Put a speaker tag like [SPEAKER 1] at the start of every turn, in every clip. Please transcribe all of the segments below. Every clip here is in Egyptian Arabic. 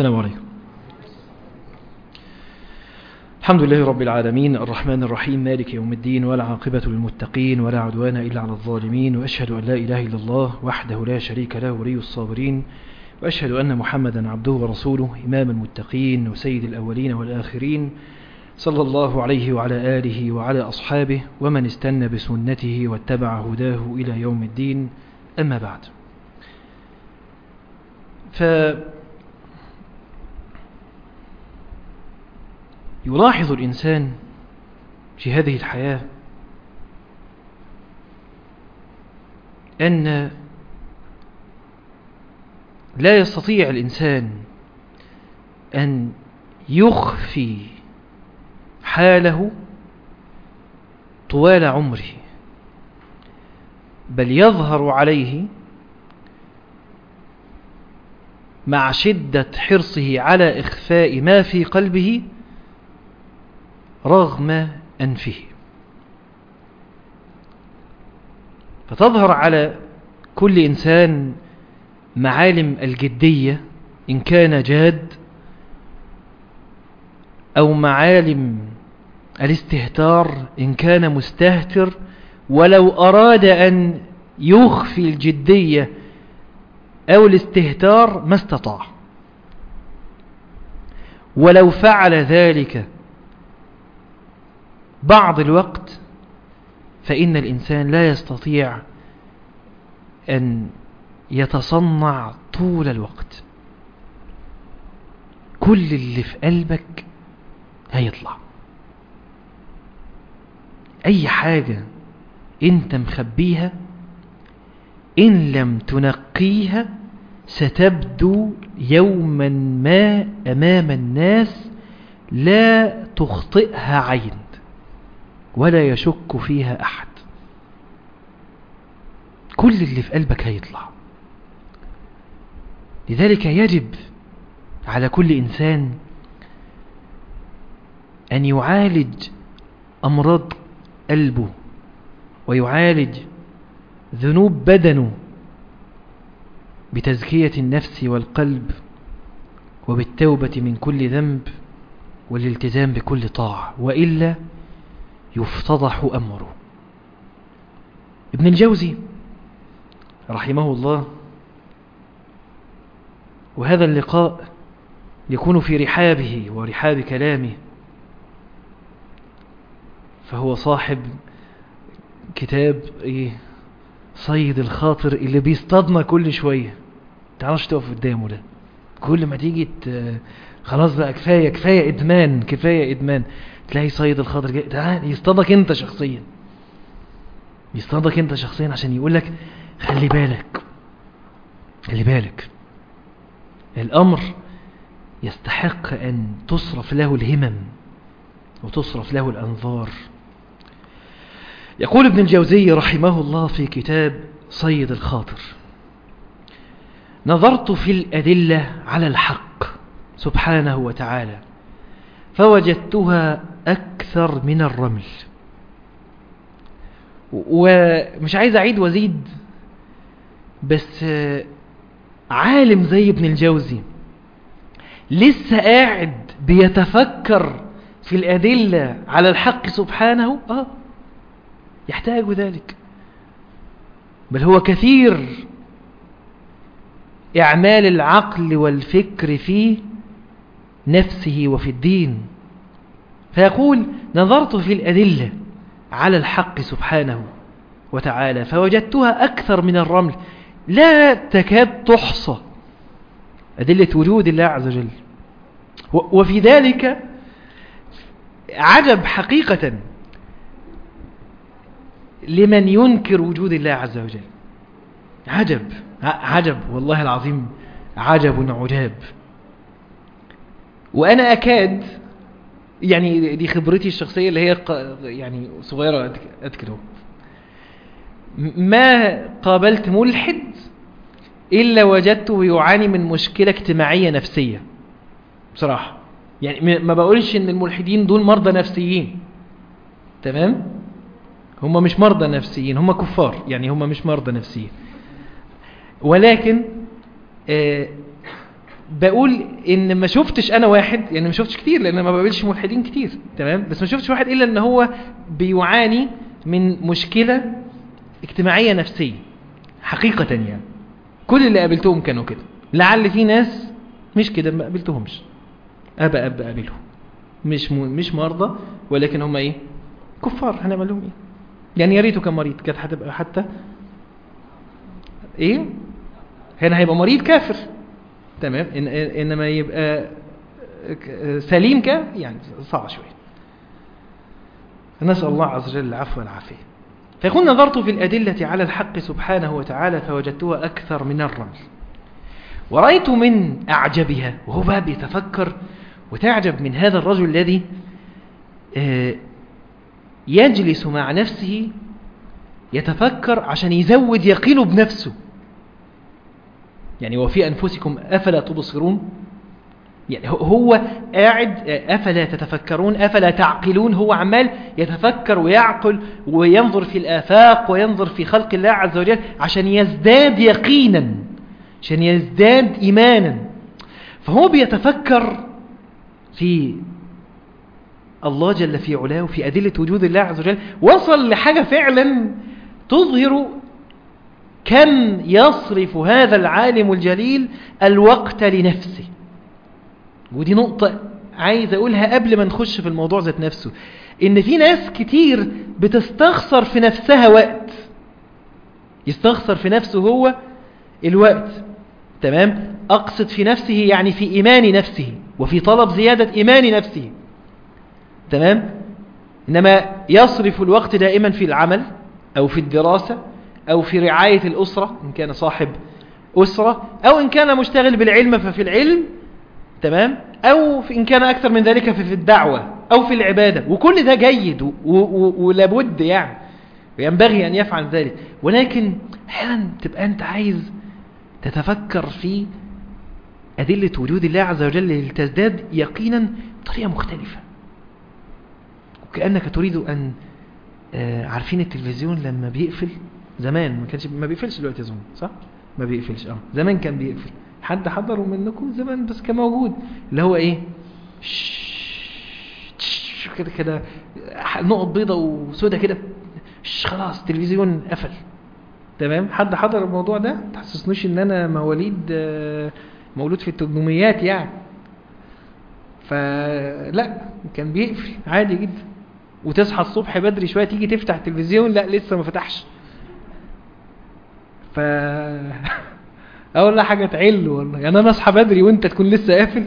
[SPEAKER 1] السلام عليكم الحمد لله رب العالمين الرحمن الرحيم مالك يوم الدين ولا عاقبة للمتقين ولا عدوان إلا على الظالمين وأشهد أن لا إله إلا الله وحده لا شريك له ولي الصابرين وأشهد أن محمدا عبده ورسوله إمام المتقين وسيد الأولين والآخرين صلى الله عليه وعلى آله وعلى أصحابه ومن استنى بسنته واتبع هداه إلى يوم الدين أما بعد ف يلاحظ الإنسان في هذه الحياة أن لا يستطيع الإنسان أن يخفي حاله طوال عمره بل يظهر عليه مع شدة حرصه على إخفاء ما في قلبه رغم أنفه فتظهر على كل إنسان معالم الجدية إن كان جاد أو معالم الاستهتار إن كان مستهتر ولو أراد أن يخفي الجدية أو الاستهتار ما استطاع ولو فعل ذلك بعض الوقت فإن الإنسان لا يستطيع أن يتصنع طول الوقت كل اللي في قلبك هيطلع أي حاجة أنت مخبيها إن لم تنقيها ستبدو يوما ما أمام الناس لا تخطئها عين ولا يشك فيها أحد كل اللي في قلبك هيطلع لذلك يجب على كل إنسان أن يعالج أمراض قلبه ويعالج ذنوب بدنه بتزكية النفس والقلب وبالتوبة من كل ذنب والالتزام بكل طاعة وإلا يفتضح أمره ابن الجوزي رحمه الله وهذا اللقاء يكون في رحابه ورحاب كلامه فهو صاحب كتاب ايه صيد الخاطر اللي بيصطادنا كل شوية تعرفش تقف قدامه ده كل ما تيجي خلاص بقى كفاية كفاية ادمان كفاية ادمان تلاقي صيد الخاطر جاي تعال يصطادك انت شخصيا يصطادك انت شخصيا عشان يقول لك خلي بالك خلي بالك الامر يستحق ان تصرف له الهمم وتصرف له الانظار يقول ابن الجوزي رحمه الله في كتاب صيد الخاطر نظرت في الأدلة على الحق سبحانه وتعالى فوجدتها أكثر من الرمل ومش عايز أعيد وزيد بس عالم زي ابن الجوزي لسه قاعد بيتفكر في الأدلة على الحق سبحانه آه يحتاج ذلك بل هو كثير إعمال العقل والفكر في نفسه وفي الدين فيقول نظرت في الأدلة على الحق سبحانه وتعالى فوجدتها أكثر من الرمل لا تكاد تحصى أدلة وجود الله عز وجل وفي ذلك عجب حقيقة لمن ينكر وجود الله عز وجل عجب عجب والله العظيم عجب عجاب وأنا أكاد يعني دي خبرتي الشخصية اللي هي يعني صغيرة قد كده ما قابلت ملحد إلا وجدته يعاني من مشكلة اجتماعية نفسية بصراحة يعني ما بقولش ان الملحدين دول مرضى نفسيين تمام هم مش مرضى نفسيين هم كفار يعني هم مش مرضى نفسيين ولكن آه بقول ان ما شفتش انا واحد يعني ما شفتش كتير لان ما بقابلش ملحدين كتير تمام بس ما شفتش واحد الا ان هو بيعاني من مشكلة اجتماعية نفسية حقيقة يعني كل اللي قابلتهم كانوا كده لعل في ناس مش كده ما قابلتهمش ابا اب قابلهم مش م... مش مرضى ولكن هم ايه كفار هنعمل لهم ايه يعني يا ريته كان مريض كانت هتبقى حتى ايه هنا هيبقى مريض كافر تمام إن انما يبقى سليم ك يعني صعب شويه نسال الله عز وجل العفو والعافيه فيقول نظرت في الادله على الحق سبحانه وتعالى فوجدتها اكثر من الرمل ورأيت من أعجبها وهو بقى بيتفكر وتعجب من هذا الرجل الذي يجلس مع نفسه يتفكر عشان يزود يقينه بنفسه يعني وفي أنفسكم أفلا تبصرون يعني هو قاعد أفلا تتفكرون أفلا تعقلون هو عمال يتفكر ويعقل وينظر في الآفاق وينظر في خلق الله عز وجل عشان يزداد يقينا عشان يزداد إيمانا فهو بيتفكر في الله جل في علاه وفي أدلة وجود الله عز وجل وصل لحاجة فعلا تظهر كم يصرف هذا العالم الجليل الوقت لنفسه ودي نقطة عايز أقولها قبل ما نخش في الموضوع ذات نفسه إن في ناس كتير بتستخسر في نفسها وقت يستخسر في نفسه هو الوقت تمام أقصد في نفسه يعني في إيمان نفسه وفي طلب زيادة إيمان نفسه تمام إنما يصرف الوقت دائما في العمل أو في الدراسة أو في رعاية الأسرة إن كان صاحب أسرة أو إن كان مشتغل بالعلم ففي العلم تمام أو إن كان أكثر من ذلك في الدعوة أو في العبادة وكل ده جيد ولابد يعني وينبغي أن يفعل ذلك ولكن أحيانا تبقى أنت عايز تتفكر في أدلة وجود الله عز وجل لتزداد يقينا بطريقة مختلفة وكأنك تريد أن عارفين التلفزيون لما بيقفل زمان ما كانش ما بيقفلش دلوقتي اظن صح ما بيقفلش اه زمان كان بيقفل حد حضره منكم زمان بس كان موجود اللي هو ايه كده كده نقط بيضة وسودة كده خلاص التلفزيون قفل تمام حد حضر الموضوع ده تحسسنوش ان انا مواليد مولود في التجنوميات يعني فلا كان بيقفل عادي جدا وتصحى الصبح بدري شوية تيجي تفتح التلفزيون لا لسه ما فتحش ف اقول لها حاجة تعل والله يعني انا اصحى بدري وانت تكون لسه قافل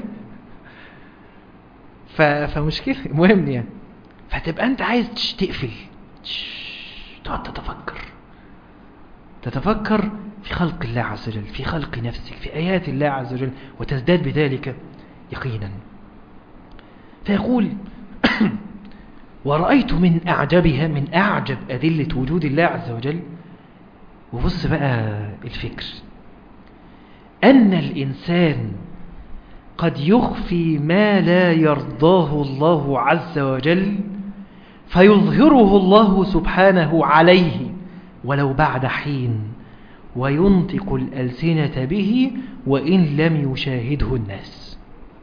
[SPEAKER 1] ف... فمشكلة المهم يعني فتبقى انت عايز تقفل تقعد تتفكر تتفكر في خلق الله عز وجل في خلق نفسك في آيات الله عز وجل وتزداد بذلك يقينا فيقول ورأيت من أعجبها من أعجب أدلة وجود الله عز وجل وبص بقى الفكر أن الإنسان قد يخفي ما لا يرضاه الله عز وجل فيظهره الله سبحانه عليه ولو بعد حين وينطق الألسنة به وإن لم يشاهده الناس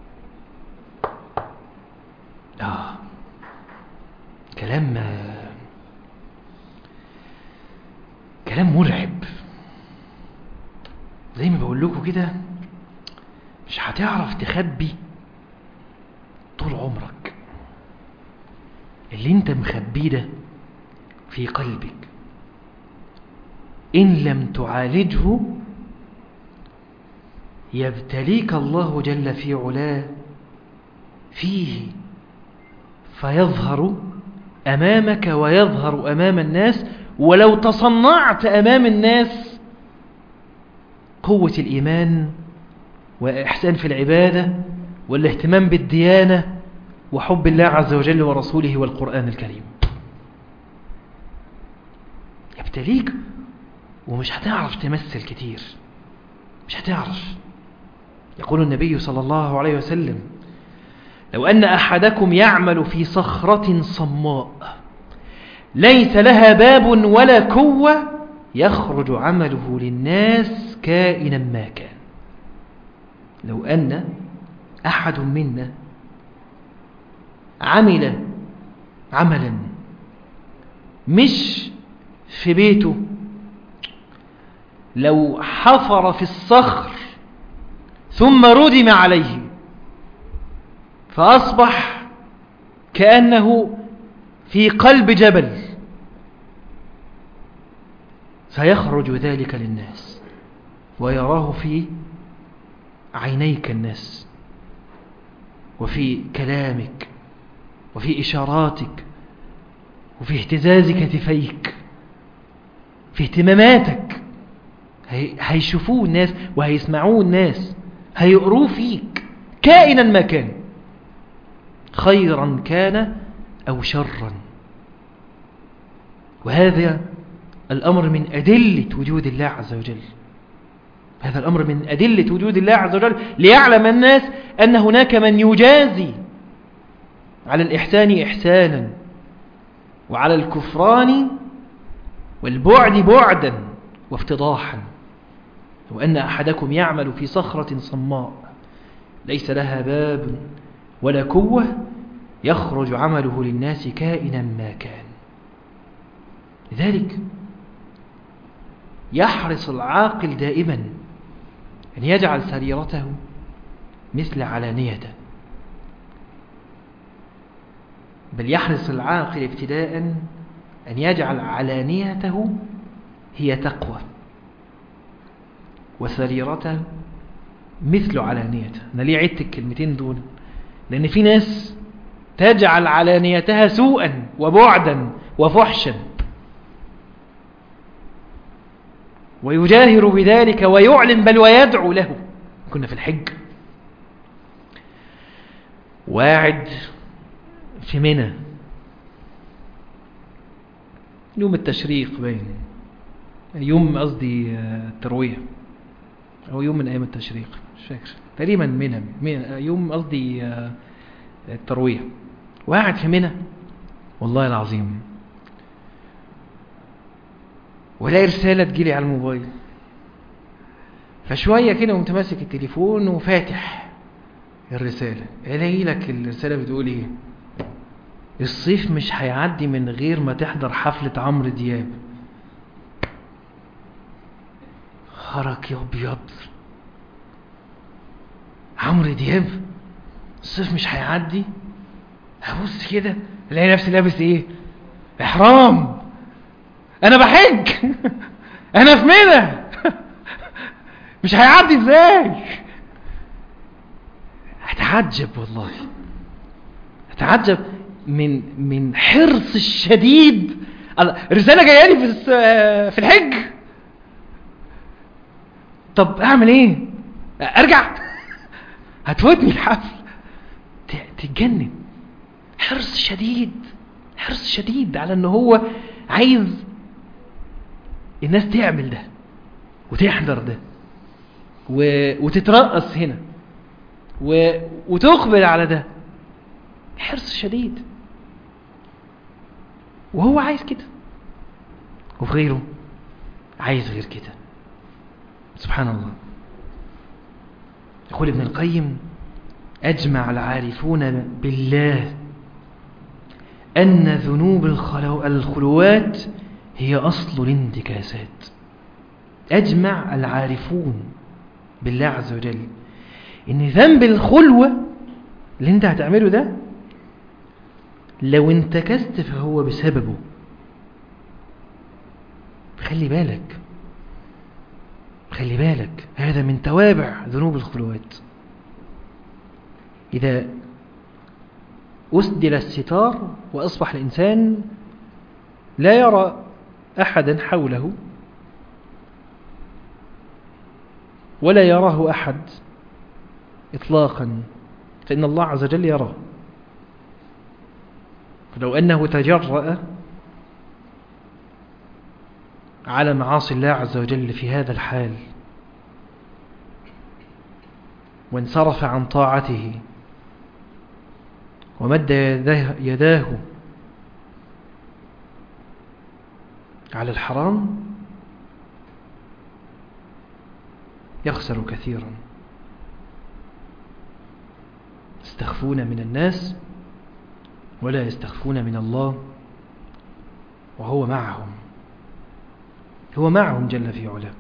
[SPEAKER 1] آه كلام كلام مرعب زي ما بقول لكم كده مش هتعرف تخبي طول عمرك اللي انت مخبيه ده في قلبك إن لم تعالجه يبتليك الله جل في علاه فيه فيظهر أمامك ويظهر أمام الناس ولو تصنعت أمام الناس قوة الإيمان وإحسان في العبادة والاهتمام بالديانة وحب الله عز وجل ورسوله والقرآن الكريم يبتليك ومش هتعرف تمثل كتير مش هتعرف يقول النبي صلى الله عليه وسلم لو أن أحدكم يعمل في صخرة صماء ليس لها باب ولا كوة يخرج عمله للناس كائنا ما كان لو أن أحد منا عمل عملا مش في بيته لو حفر في الصخر ثم ردم عليه فأصبح كأنه في قلب جبل سيخرج ذلك للناس ويراه في عينيك الناس وفي كلامك وفي إشاراتك وفي اهتزاز كتفيك في اهتماماتك هيشوفوه الناس وهيسمعوه الناس هيقروه فيك كائنا ما كان خيرا كان أو شرا وهذا الأمر من أدلة وجود الله عز وجل هذا الأمر من أدلة وجود الله عز وجل ليعلم الناس أن هناك من يجازي على الإحسان إحسانا وعلى الكفران والبعد بعدا وافتضاحا وأن أحدكم يعمل في صخرة صماء ليس لها باب ولا كوة يخرج عمله للناس كائنا ما كان لذلك يحرص العاقل دائما أن يجعل سريرته مثل علانيته بل يحرص العاقل ابتداء أن يجعل علانيته هي تقوى وسريرته مثل علانيته أنا ليه عدت الكلمتين دول لأن في ناس تجعل علانيتها سوءا وبعدا وفحشا ويجاهر بذلك ويعلن بل ويدعو له كنا في الحج واعد في منى يوم التشريق باين يوم قصدي التروية أو يوم من أيام التشريق مش فاكر تقريبا منى يوم قصدي التروية وقاعد في منى والله العظيم ولاقي رسالة تجيلي على الموبايل فشوية كده قمت ماسك التليفون وفاتح الرسالة الاقي لك الرسالة بتقول ايه الصيف مش هيعدي من غير ما تحضر حفلة عمرو دياب خرك يا ابيض عمرو دياب الصيف مش هيعدي هبص كده الاقي نفسي لابس ايه احرام انا بحج انا في منى مش هيعدي ازاي هتعجب والله هتعجب من من حرص الشديد رسالة جايه لي في في الحج طب اعمل ايه ارجع هتفوتني الحفل تتجنن حرص شديد حرص شديد على ان هو عايز الناس تعمل ده وتحضر ده و... وتترقص هنا و... وتقبل على ده حرص شديد وهو عايز كده وفي غيره عايز غير كده سبحان الله يقول ابن القيم أجمع العارفون بالله أن ذنوب الخلو... الخلوات هي أصل الانتكاسات أجمع العارفون بالله عز وجل إن ذنب الخلوة اللي انت هتعمله ده لو انتكست فهو بسببه خلي بالك خلي بالك هذا من توابع ذنوب الخلوات إذا أسدل الستار وأصبح الإنسان لا يرى أحدا حوله ولا يراه أحد إطلاقا فإن الله عز وجل يراه فلو أنه تجرأ على معاصي الله عز وجل في هذا الحال وانصرف عن طاعته ومد يداه على الحرام يخسر كثيرا يستخفون من الناس ولا يستخفون من الله وهو معهم هو معهم جل في علاه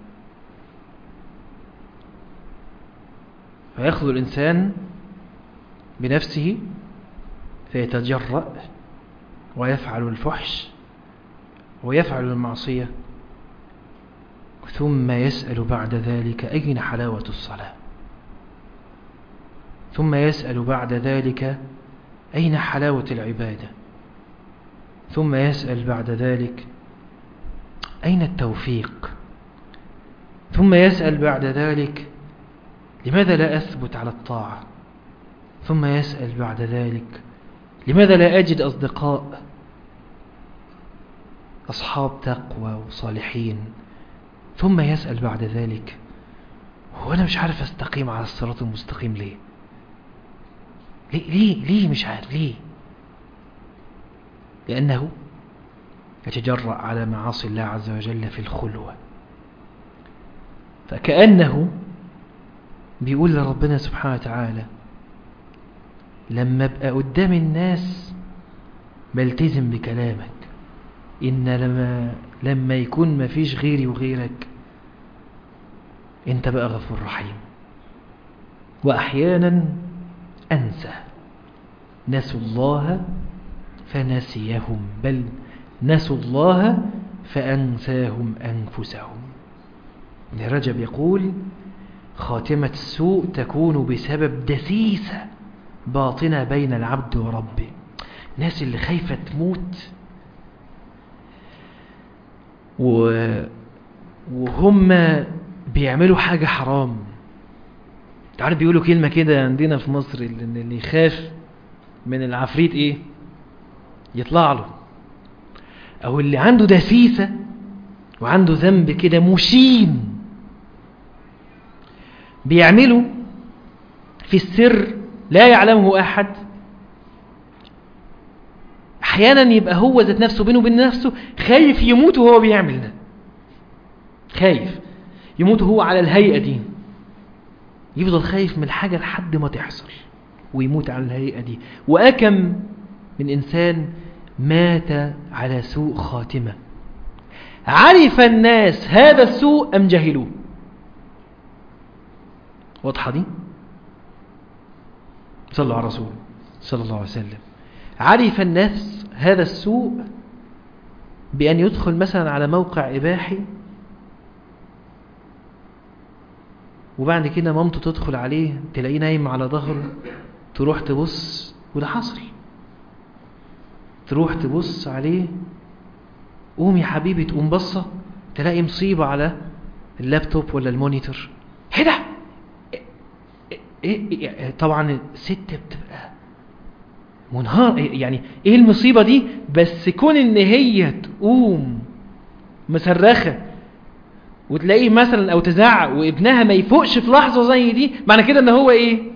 [SPEAKER 1] فيأخذ الإنسان بنفسه فيتجرأ ويفعل الفحش ويفعل المعصية ثم يسأل بعد ذلك أين حلاوة الصلاة ثم يسأل بعد ذلك أين حلاوة العبادة ثم يسأل بعد ذلك أين التوفيق ثم يسأل بعد ذلك لماذا لا أثبت على الطاعة ثم يسأل بعد ذلك لماذا لا أجد أصدقاء أصحاب تقوى وصالحين ثم يسأل بعد ذلك هو أنا مش عارف أستقيم على الصراط المستقيم ليه ليه ليه, ليه مش عارف ليه لأنه يتجرأ على معاصي الله عز وجل في الخلوة فكأنه بيقول لربنا سبحانه وتعالى لما ابقى قدام الناس بلتزم بكلامك إن لما, لما يكون ما فيش غيري وغيرك انت بقى غفور رحيم وأحيانا أنسى نسوا الله فنسيهم بل نسوا الله فأنساهم أنفسهم ابن رجب يقول خاتمة السوء تكون بسبب دسيسة باطنة بين العبد وربه الناس اللي خايفة تموت و... وهم بيعملوا حاجة حرام تعرف بيقولوا كلمة كده عندنا في مصر اللي اللي يخاف من العفريت ايه يطلع له او اللي عنده دسيسة وعنده ذنب كده مشين بيعمله في السر لا يعلمه أحد أحيانا يبقى هو ذات نفسه بينه وبين نفسه خايف يموت وهو بيعمل ده خايف يموت هو على الهيئة دي يفضل خايف من الحاجة لحد ما تحصل ويموت على الهيئة دي وأكم من إنسان مات على سوء خاتمة عرف الناس هذا السوء أم جهلوه واضحة دي صلوا على رسول صلى الله عليه وسلم عرف الناس هذا السوء بأن يدخل مثلا على موقع إباحي وبعد كده مامته تدخل عليه تلاقيه نايم على ظهره تروح تبص وده حصل تروح تبص عليه قوم يا حبيبي تقوم بصة تلاقي مصيبة على اللابتوب ولا المونيتور ايه ده إيه إيه طبعا الست بتبقى منهار يعني ايه المصيبة دي بس كون ان هي تقوم مصرخة وتلاقيه مثلا او تزعق وابنها ما يفوقش في لحظة زي دي معنى كده ان هو ايه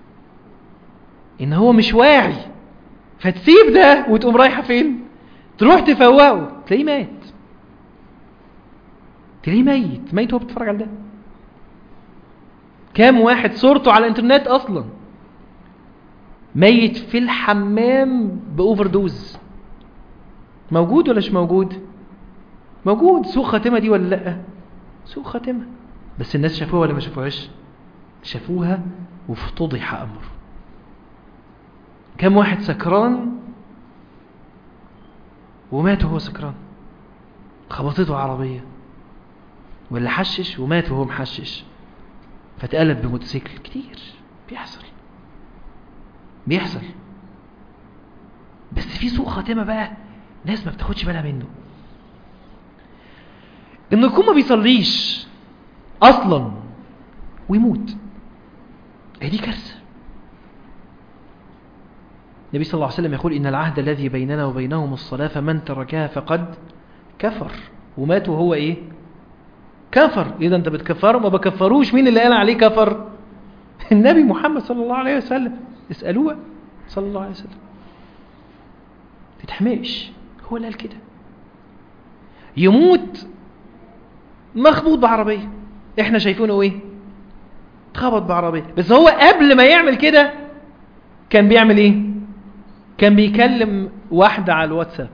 [SPEAKER 1] ان هو مش واعي فتسيب ده وتقوم رايحة فين تروح تفوقه تلاقيه مات تلاقيه ميت ميت وهو بتتفرج على ده كام واحد صورته على الانترنت اصلا ميت في الحمام باوفر دوز موجود ولا مش موجود موجود سوء خاتمه دي ولا لا سوء خاتمه بس الناس شافوها ولا ما شافوهاش شافوها وافتضح امره كم واحد سكران ومات وهو سكران خبطته عربيه ولا حشش ومات وهو محشش فتقلب بموتوسيكل كتير بيحصل بيحصل بس في سوء خاتمة بقى ناس ما بتاخدش بالها منه انه يكون ما بيصليش اصلا ويموت هي دي كارثة النبي صلى الله عليه وسلم يقول إن العهد الذي بيننا وبينهم الصلاة فمن تركها فقد كفر ومات وهو إيه كفر إذا أنت بتكفره ما بكفروش مين اللي قال عليه كفر النبي محمد صلى الله عليه وسلم اسألوه صلى الله عليه وسلم تتحمقش هو اللي قال كده يموت مخبوط بعربية احنا شايفينه ايه اتخبط بعربية بس هو قبل ما يعمل كده كان بيعمل ايه كان بيكلم واحدة على الواتساب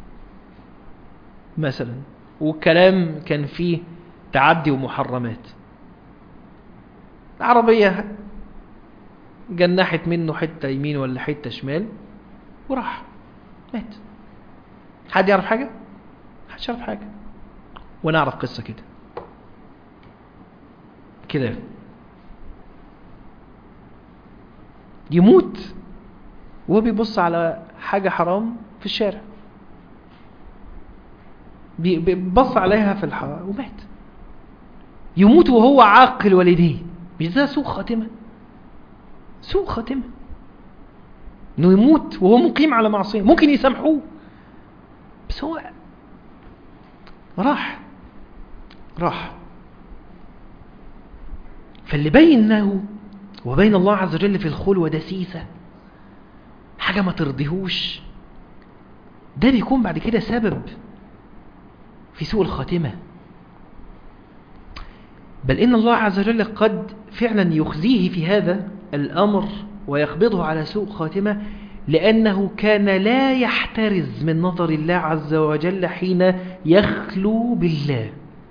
[SPEAKER 1] مثلا والكلام كان فيه تعدي ومحرمات العربية جنحت منه حتة يمين ولا حتة شمال وراح مات حد يعرف حاجة؟ محدش يعرف حاجة وانا اعرف قصة كده كده يموت وهو بيبص على حاجة حرام في الشارع بي- بيبص عليها في الحرام ومات يموت وهو عاقل والديه مش ده سوء خاتمة سوء خاتمة انه يموت وهو مقيم على معصية ممكن يسامحوه بس هو راح راح فاللي بينه وبين الله عز وجل في الخلوة دسيسة حاجة ما ترضيهوش ده بيكون بعد كده سبب في سوء الخاتمة بل إن الله عز وجل قد فعلا يخزيه في هذا الأمر ويقبضه على سوء خاتمة لأنه كان لا يحترز من نظر الله عز وجل حين يخلو بالله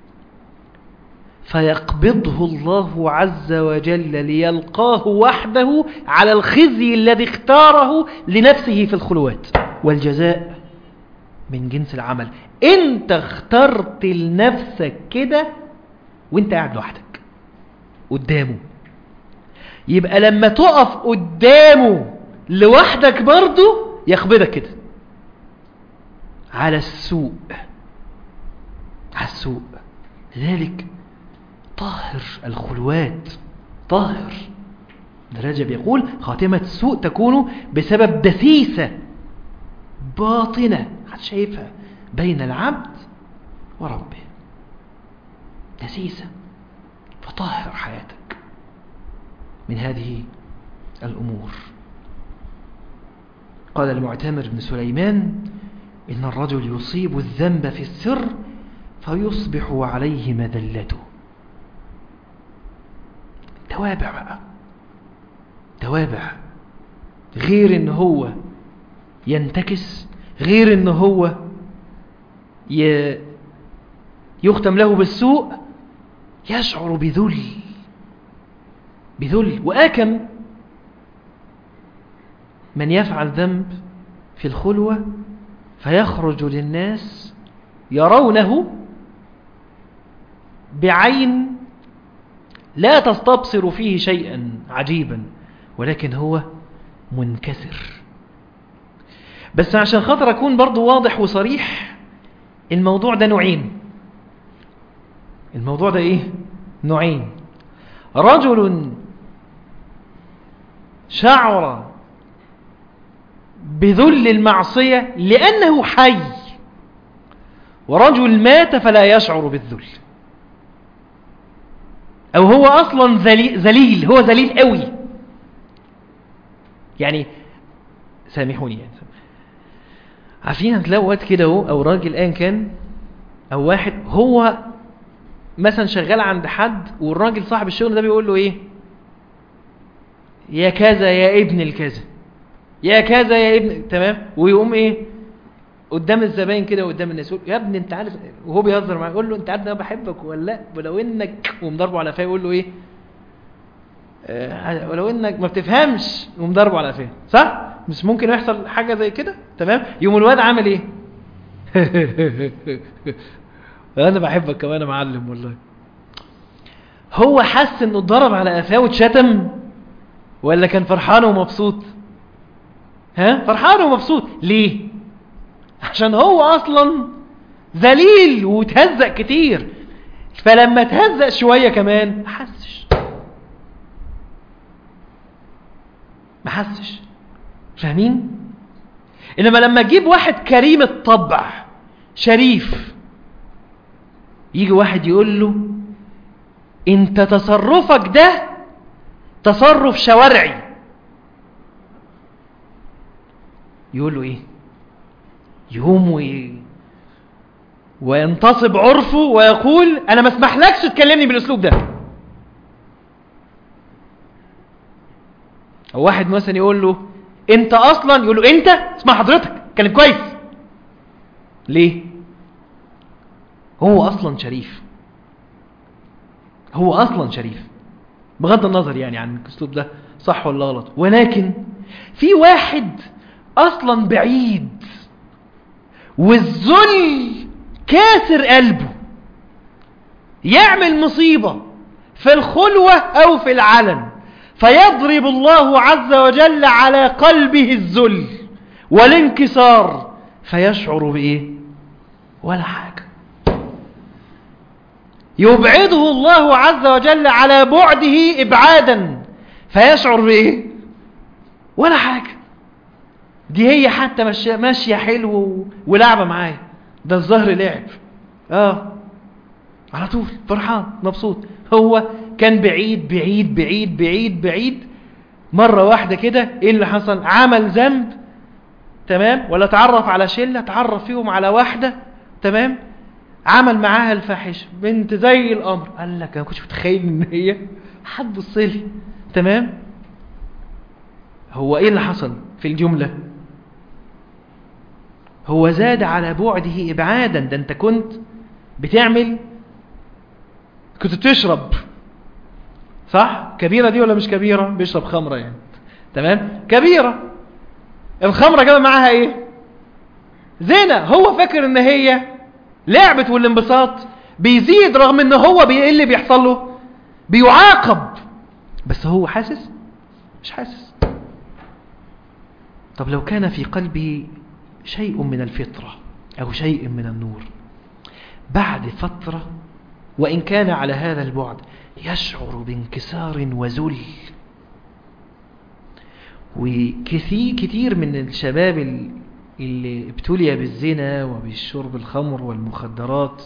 [SPEAKER 1] فيقبضه الله عز وجل ليلقاه وحده على الخزي الذي اختاره لنفسه في الخلوات والجزاء من جنس العمل انت اخترت لنفسك كده وانت قاعد لوحدك قدامه يبقى لما تقف قدامه لوحدك برضه يقبضك كده على السوء على السوء لذلك طاهر الخلوات طاهر رجب يقول خاتمة السوء تكون بسبب دسيسة باطنة حد شايفها بين العبد وربه دسيسة فطهر حياتك من هذه الأمور قال المعتمر بن سليمان إن الرجل يصيب الذنب في السر فيصبح عليه مذلته توابع بقى توابع غير ان هو ينتكس غير ان هو ي... يختم له بالسوء يشعر بذل بذل وآكم من يفعل ذنب في الخلوة فيخرج للناس يرونه بعين لا تستبصر فيه شيئا عجيبا ولكن هو منكسر بس عشان خاطر أكون برضو واضح وصريح الموضوع ده نوعين الموضوع ده إيه نوعين رجل شعر بذل المعصية لأنه حي ورجل مات فلا يشعر بالذل أو هو أصلا ذليل هو ذليل قوي يعني سامحوني يعني عارفين هتلاقوا وقت كده اهو او راجل ايا كان او واحد هو مثلا شغال عند حد والراجل صاحب الشغل ده بيقول له ايه يا كذا يا ابن الكذا يا كذا يا ابن تمام ويقوم ايه قدام الزباين كده وقدام الناس يقول يا ابني انت عارف وهو بيهزر معاه يقول له انت عارف انا بحبك ولا لا ولو انك ومضربه على قفاه يقول له ايه آه ولو انك ما بتفهمش ومضربه على قفاه صح مش ممكن يحصل حاجه زي كده تمام يوم الواد عامل ايه انا بحبك كمان يا معلم والله هو حس انه اتضرب على قفاه واتشتم ولا كان فرحان ومبسوط ها فرحان ومبسوط ليه عشان هو اصلا ذليل وتهزق كتير فلما تهزق شوية كمان ما حسش ما حسش فاهمين انما لما تجيب واحد كريم الطبع شريف يجي واحد يقول له انت تصرفك ده تصرف شوارعي يقول له ايه يقوم وي... وينتصب عرفه ويقول انا ما اسمحلكش تكلمني بالاسلوب ده او واحد مثلا يقول له انت اصلا يقول له انت اسمع حضرتك كان كويس ليه هو اصلا شريف هو اصلا شريف بغض النظر يعني عن الاسلوب ده صح ولا غلط ولكن في واحد اصلا بعيد والذل كاسر قلبه يعمل مصيبة في الخلوة او في العلن فيضرب الله عز وجل على قلبه الذل والانكسار فيشعر بايه ولا حاجة يبعده الله عز وجل على بعده ابعادا فيشعر بايه ولا حاجة دي هي حتى ماشية, ماشية حلو ولعبة معايا ده الظهر لعب اه على طول فرحان مبسوط هو كان بعيد بعيد بعيد بعيد بعيد مرة واحدة كده ايه اللي حصل عمل ذنب تمام ولا تعرف على شلة تعرف فيهم على واحدة تمام عمل معاها الفاحشة بنت زي الامر قال لك انا كنتش متخيل ان هي هتبص لي تمام هو ايه اللي حصل في الجملة هو زاد على بعده ابعادا ده انت كنت بتعمل كنت بتشرب صح كبيرة دي ولا مش كبيرة بيشرب خمرة يعني تمام كبيرة الخمرة جاب معاها ايه زنا هو فاكر ان هي لعبة والانبساط بيزيد رغم ان هو بي... ايه اللي بيحصل له بيعاقب بس هو حاسس مش حاسس طب لو كان في قلبي شيء من الفطرة او شيء من النور بعد فترة وإن كان على هذا البعد يشعر بانكسار وذل وكثير كتير من الشباب اللي ابتلي بالزنا وبالشرب الخمر والمخدرات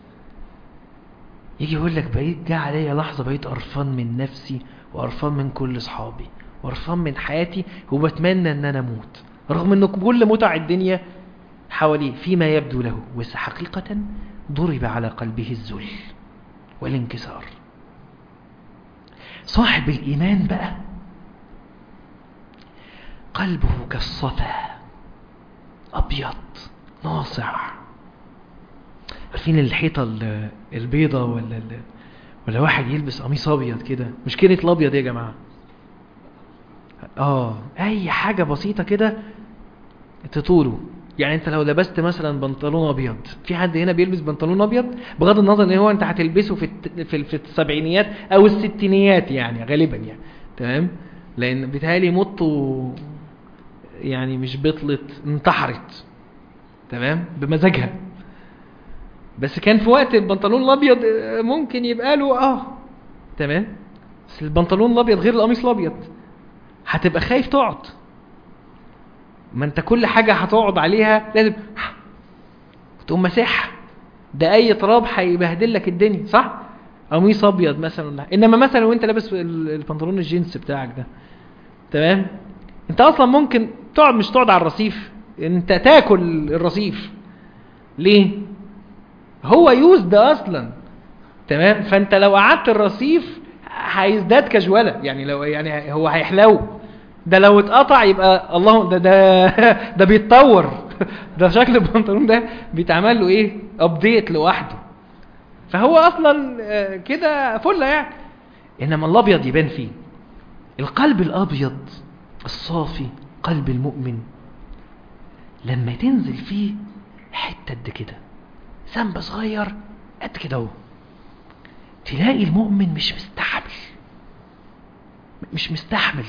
[SPEAKER 1] يجي يقول لك بقيت جاء عليا لحظة بقيت قرفان من نفسي وقرفان من كل اصحابي وقرفان من حياتي وبتمنى ان انا اموت رغم ان كل متع الدنيا حواليه فيما يبدو له بس حقيقة ضرب على قلبه الذل والانكسار صاحب الإيمان بقى قلبه كالصفا أبيض ناصع عارفين الحيطة البيضة ولا ولا واحد يلبس قميص أبيض كده مش كلمة الأبيض يا جماعة اه أي حاجة بسيطة كده تطوله يعني انت لو لبست مثلا بنطلون ابيض في حد هنا بيلبس بنطلون ابيض بغض النظر ان هو انت هتلبسه في في, في السبعينيات او الستينيات يعني غالبا يعني تمام لان بيتهيألي مطه يعني مش بطلت انتحرت تمام بمزاجها بس كان في وقت البنطلون الابيض ممكن يبقى له اه تمام بس البنطلون الابيض غير القميص الابيض هتبقى خايف تقعد ما انت كل حاجة هتقعد عليها لازم تقوم مساحة ده اي تراب هيبهدل لك الدنيا صح قميص ابيض مثلا انما مثلا وانت لابس البنطلون الجينز بتاعك ده تمام انت اصلا ممكن تقعد مش تقعد على الرصيف انت تاكل الرصيف ليه هو يوز ده اصلا تمام فانت لو قعدت الرصيف هيزداد كجوله يعني لو يعني هو هيحلو ده لو اتقطع يبقى الله ده ده ده بيتطور ده شكل البنطلون ده بيتعمل له ايه ابديت لوحده فهو اصلا كده فله يعني انما الابيض يبان فيه القلب الابيض الصافي قلب المؤمن لما تنزل فيه حته قد كده ذنب صغير قد كده اهو تلاقي المؤمن مش مستحمل مش مستحمل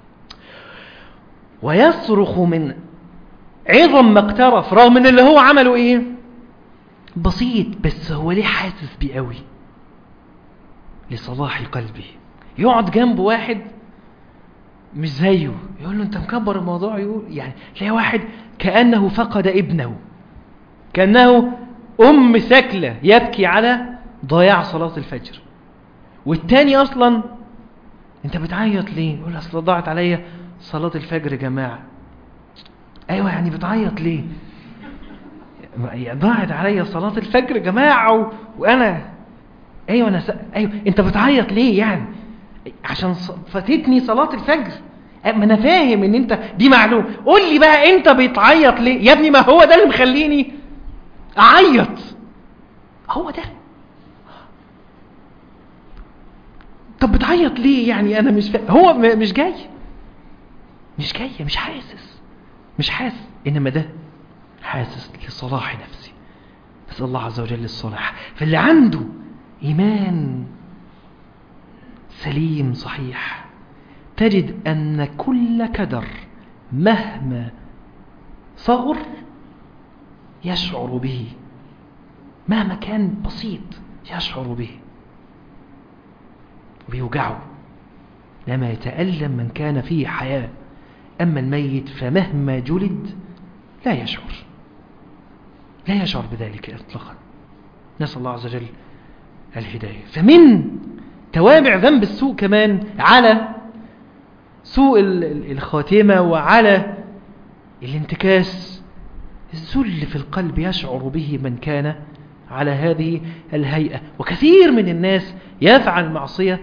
[SPEAKER 1] ويصرخ من عظم ما اقترف رغم ان اللي هو عمله ايه بسيط بس هو ليه حاسس بيه قوي لصلاح قلبه يقعد جنب واحد مش زيه يقول له انت مكبر الموضوع يقول يعني تلاقي واحد كأنه فقد ابنه كأنه أم سكلة يبكي على ضياع صلاة الفجر والتاني أصلا انت بتعيط ليه يقول اصل ضاعت عليا صلاة الفجر يا جماعة ايوه يعني بتعيط ليه ضاعت عليا صلاة الفجر يا جماعة و... وانا ايوه انا س... ايوه انت بتعيط ليه يعني عشان ص... فاتتني صلاة الفجر ما انا فاهم ان انت دي معلوم قول لي بقى انت بتعيط ليه يا ابني ما هو ده اللي مخليني اعيط هو ده طب بتعيط ليه يعني انا مش فا... هو م- مش جاي مش جاي مش حاسس مش حاسس انما ده حاسس لصلاح نفسي نسال الله عز وجل الصلاح فاللي عنده ايمان سليم صحيح تجد ان كل كدر مهما صغر يشعر به مهما كان بسيط يشعر به وبيوجعه لما يتألم من كان فيه حياة أما الميت فمهما جلد لا يشعر لا يشعر بذلك إطلاقا نسأل الله عز وجل الهداية فمن توابع ذنب السوء كمان على سوء ال- ال- الخاتمة وعلى الانتكاس الذل في القلب يشعر به من كان على هذه الهيئة وكثير من الناس يفعل معصية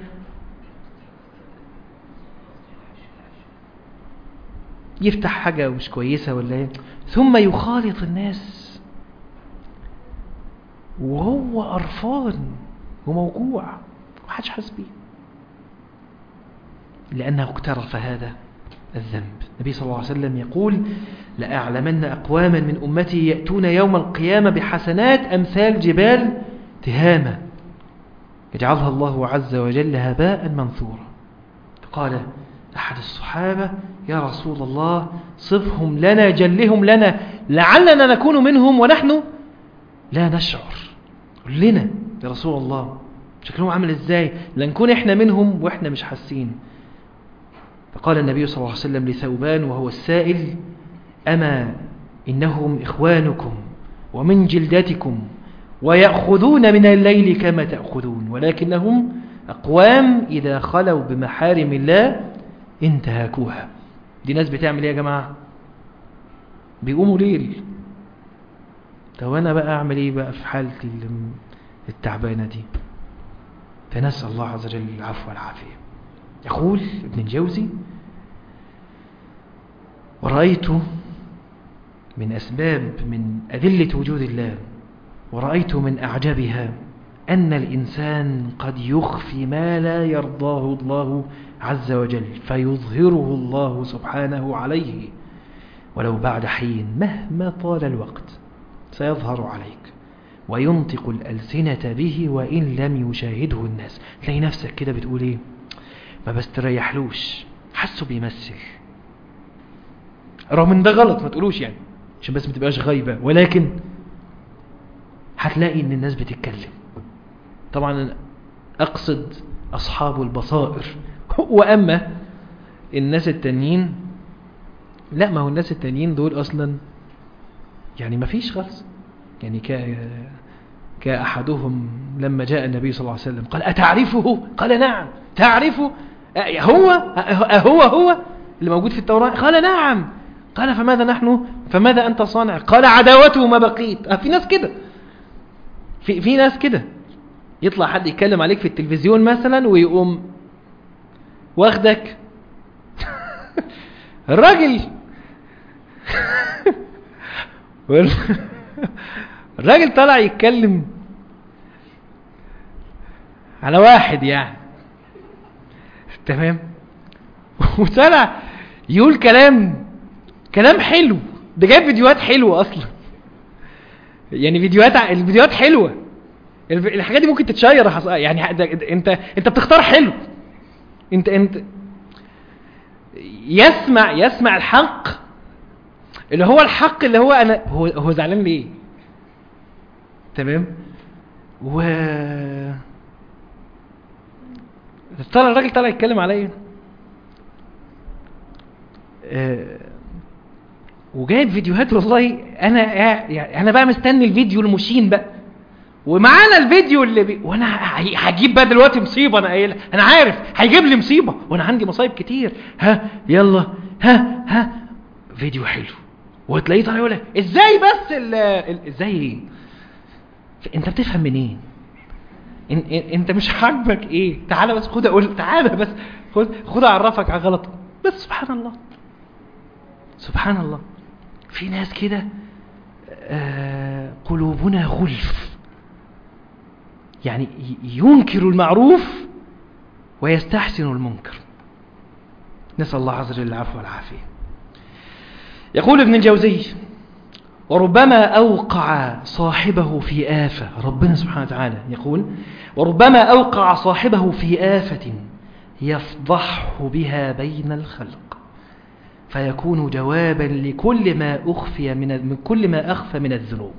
[SPEAKER 1] يفتح حاجة مش كويسة ولا ايه ثم يخالط الناس وهو قرفان وموجوع ومحدش حاسس بيه لأنه اقترف هذا الذنب النبي صلى الله عليه وسلم يقول لأعلمن أقواما من أمتي يأتون يوم القيامة بحسنات أمثال جبال تهامة يجعلها الله عز وجل هباء منثورا قال أحد الصحابة يا رسول الله صفهم لنا جلهم لنا لعلنا نكون منهم ونحن لا نشعر قل لنا يا رسول الله شكلهم عامل ازاي لنكون احنا منهم واحنا مش حاسين فقال النبي صلى الله عليه وسلم لثوبان وهو السائل أما إنهم إخوانكم ومن جلدتكم ويأخذون من الليل كما تأخذون ولكنهم أقوام إذا خلوا بمحارم الله انتهكوها دي ناس بتعمل ايه يا جماعة بيقوموا ليل طب أنا بقى أعمل إيه بقى في حالة ال- التعبانة دي فنسأل الله عز وجل العفو والعافية يقول ابن الجوزي ورأيت من أسباب من أدلة وجود الله ورأيت من أعجبها أن الإنسان قد يخفي ما لا يرضاه الله عز وجل فيظهره الله سبحانه عليه ولو بعد حين مهما طال الوقت سيظهر عليك وينطق الألسنة به وإن لم يشاهده الناس تلاقي نفسك كده بتقول إيه ما بستريحلوش حسه بيمثل رغم ان ده غلط ما تقولوش يعني عشان بس ما تبقاش غايبة ولكن هتلاقي ان الناس بتتكلم طبعا اقصد اصحاب البصائر واما الناس التانيين لا ما هو الناس التانيين دول اصلا يعني ما فيش خالص يعني ك كأحدهم لما جاء النبي صلى الله عليه وسلم قال أتعرفه قال نعم تعرفه أ- هو أ- هو هو اللي موجود في التوراة قال نعم قال فماذا نحن فماذا أنت صانع قال عداوته ما بقيت أه في ناس كده في, في ناس كده يطلع حد يتكلم عليك في التلفزيون مثلا ويقوم واخدك الراجل الراجل طلع يتكلم على واحد يعني تمام وطلع يقول كلام كلام حلو ده جايب فيديوهات حلوه اصلا يعني فيديوهات ع- الفيديوهات حلوه الف- الحاجات دي ممكن تتشير حص- يعني ده- ده- انت انت بتختار حلو انت انت يسمع يسمع الحق اللي هو الحق اللي هو انا هو هو زعلان ليه تمام و طلع الراجل طلع يتكلم عليا آه، وجايب فيديوهات والله انا يعني انا بقى مستني الفيديو المشين بقى ومعانا الفيديو اللي بي... وانا ه- هجيب بقى دلوقتي مصيبه انا قايلها انا عارف هيجيب لي مصيبه وانا عندي مصايب كتير ها يلا ها ها فيديو حلو وتلاقيه طالع يقول لك ازاي بس ال... ال... ازاي ايه انت بتفهم منين إن... إن... انت مش عاجبك ايه تعالى بس خد اقول تعالى بس خد خد اعرفك على غلط بس سبحان الله سبحان الله في ناس كده آه قلوبنا غلف يعني ينكر المعروف ويستحسن المنكر نسأل الله عز وجل العفو والعافية يقول ابن الجوزي وربما أوقع صاحبه في آفة ربنا سبحانه وتعالى يقول وربما أوقع صاحبه في آفة يفضحه بها بين الخلق فيكون جوابا لكل ما أخفي من من كل ما أخفى من الذنوب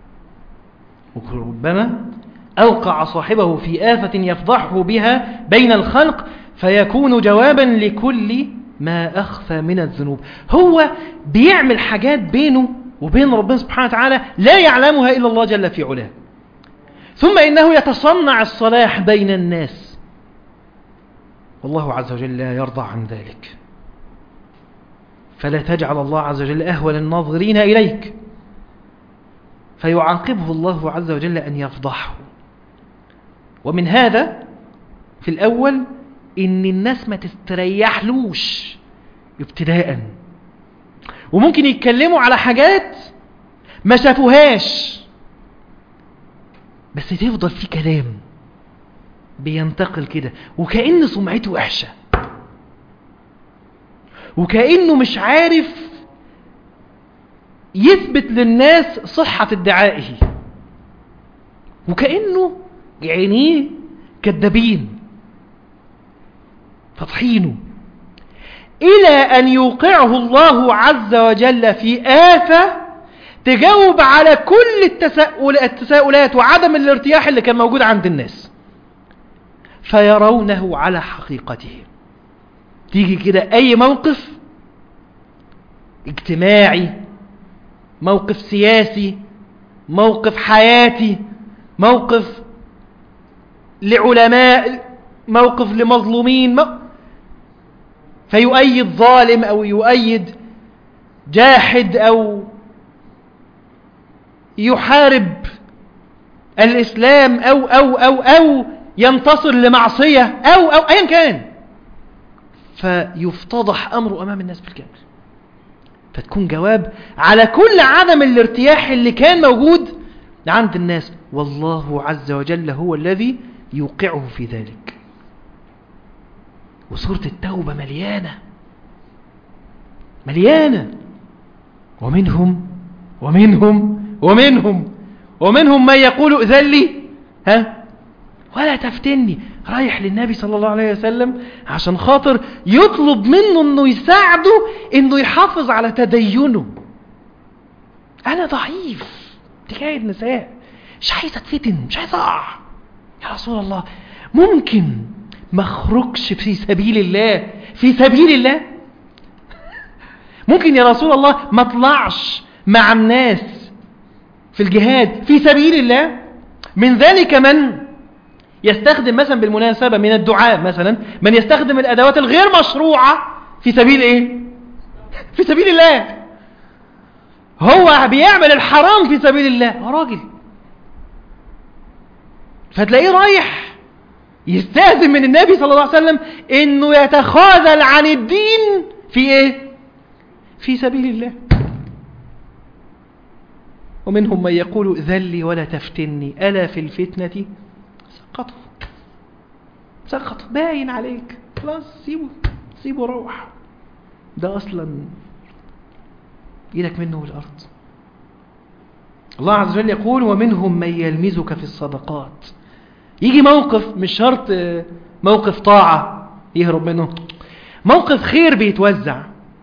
[SPEAKER 1] وربما أوقع صاحبه في آفة يفضحه بها بين الخلق فيكون جوابا لكل ما أخفى من الذنوب هو بيعمل حاجات بينه وبين ربنا سبحانه وتعالى لا يعلمها إلا الله جل في علاه ثم إنه يتصنع الصلاح بين الناس والله عز وجل لا يرضى عن ذلك فلا تجعل الله عز وجل أهول الناظرين إليك فيعاقبه الله عز وجل أن يفضحه ومن هذا في الأول إن الناس ما تستريحلوش ابتداء وممكن يتكلموا على حاجات ما شافوهاش بس تفضل في كلام بينتقل كده وكأن سمعته وحشة وكأنه مش عارف يثبت للناس صحة ادعائه وكأنه عينيه كذابين فضحينه إلى أن يوقعه الله عز وجل في آفة تجاوب على كل التساؤل التساؤلات وعدم الارتياح اللي كان موجود عند الناس فيرونه على حقيقته تيجي كده أي موقف اجتماعي موقف سياسي موقف حياتي موقف لعلماء موقف لمظلومين مو... فيؤيد ظالم أو يؤيد جاحد أو يحارب الإسلام أو أو أو أو ينتصر لمعصية أو أو أيا كان فيفتضح أمره أمام الناس بالكامل فتكون جواب على كل عدم الارتياح اللي كان موجود عند الناس والله عز وجل هو الذي يوقعه في ذلك وسورة التوبة مليانة مليانة ومنهم ومنهم ومنهم ومنهم من يقول ائذن لي ها ولا تفتني رايح للنبي صلى الله عليه وسلم عشان خاطر يطلب منه انه يساعده انه يحافظ على تدينه انا ضعيف تجاه النساء مش عايز اتفتن مش عايز اقع يا رسول الله ممكن ما اخرجش في سبيل الله في سبيل الله ممكن يا رسول الله ما اطلعش مع الناس في الجهاد في سبيل الله من ذلك من يستخدم مثلا بالمناسبة من الدعاء مثلا من يستخدم الأدوات الغير مشروعة في سبيل إيه في سبيل الله هو بيعمل الحرام في سبيل الله هو راجل فتلاقيه رايح يستاذن من النبي صلى الله عليه وسلم انه يتخاذل عن الدين في ايه في سبيل الله ومنهم من يقول ذلي ولا تفتني ألا في الفتنة سقطوا سقط باين عليك خلاص سيبه سيبه روح ده أصلا إيدك منه الأرض الله عز وجل يقول ومنهم من يلمزك في الصدقات يجي موقف مش شرط موقف طاعة يهرب منه موقف خير بيتوزع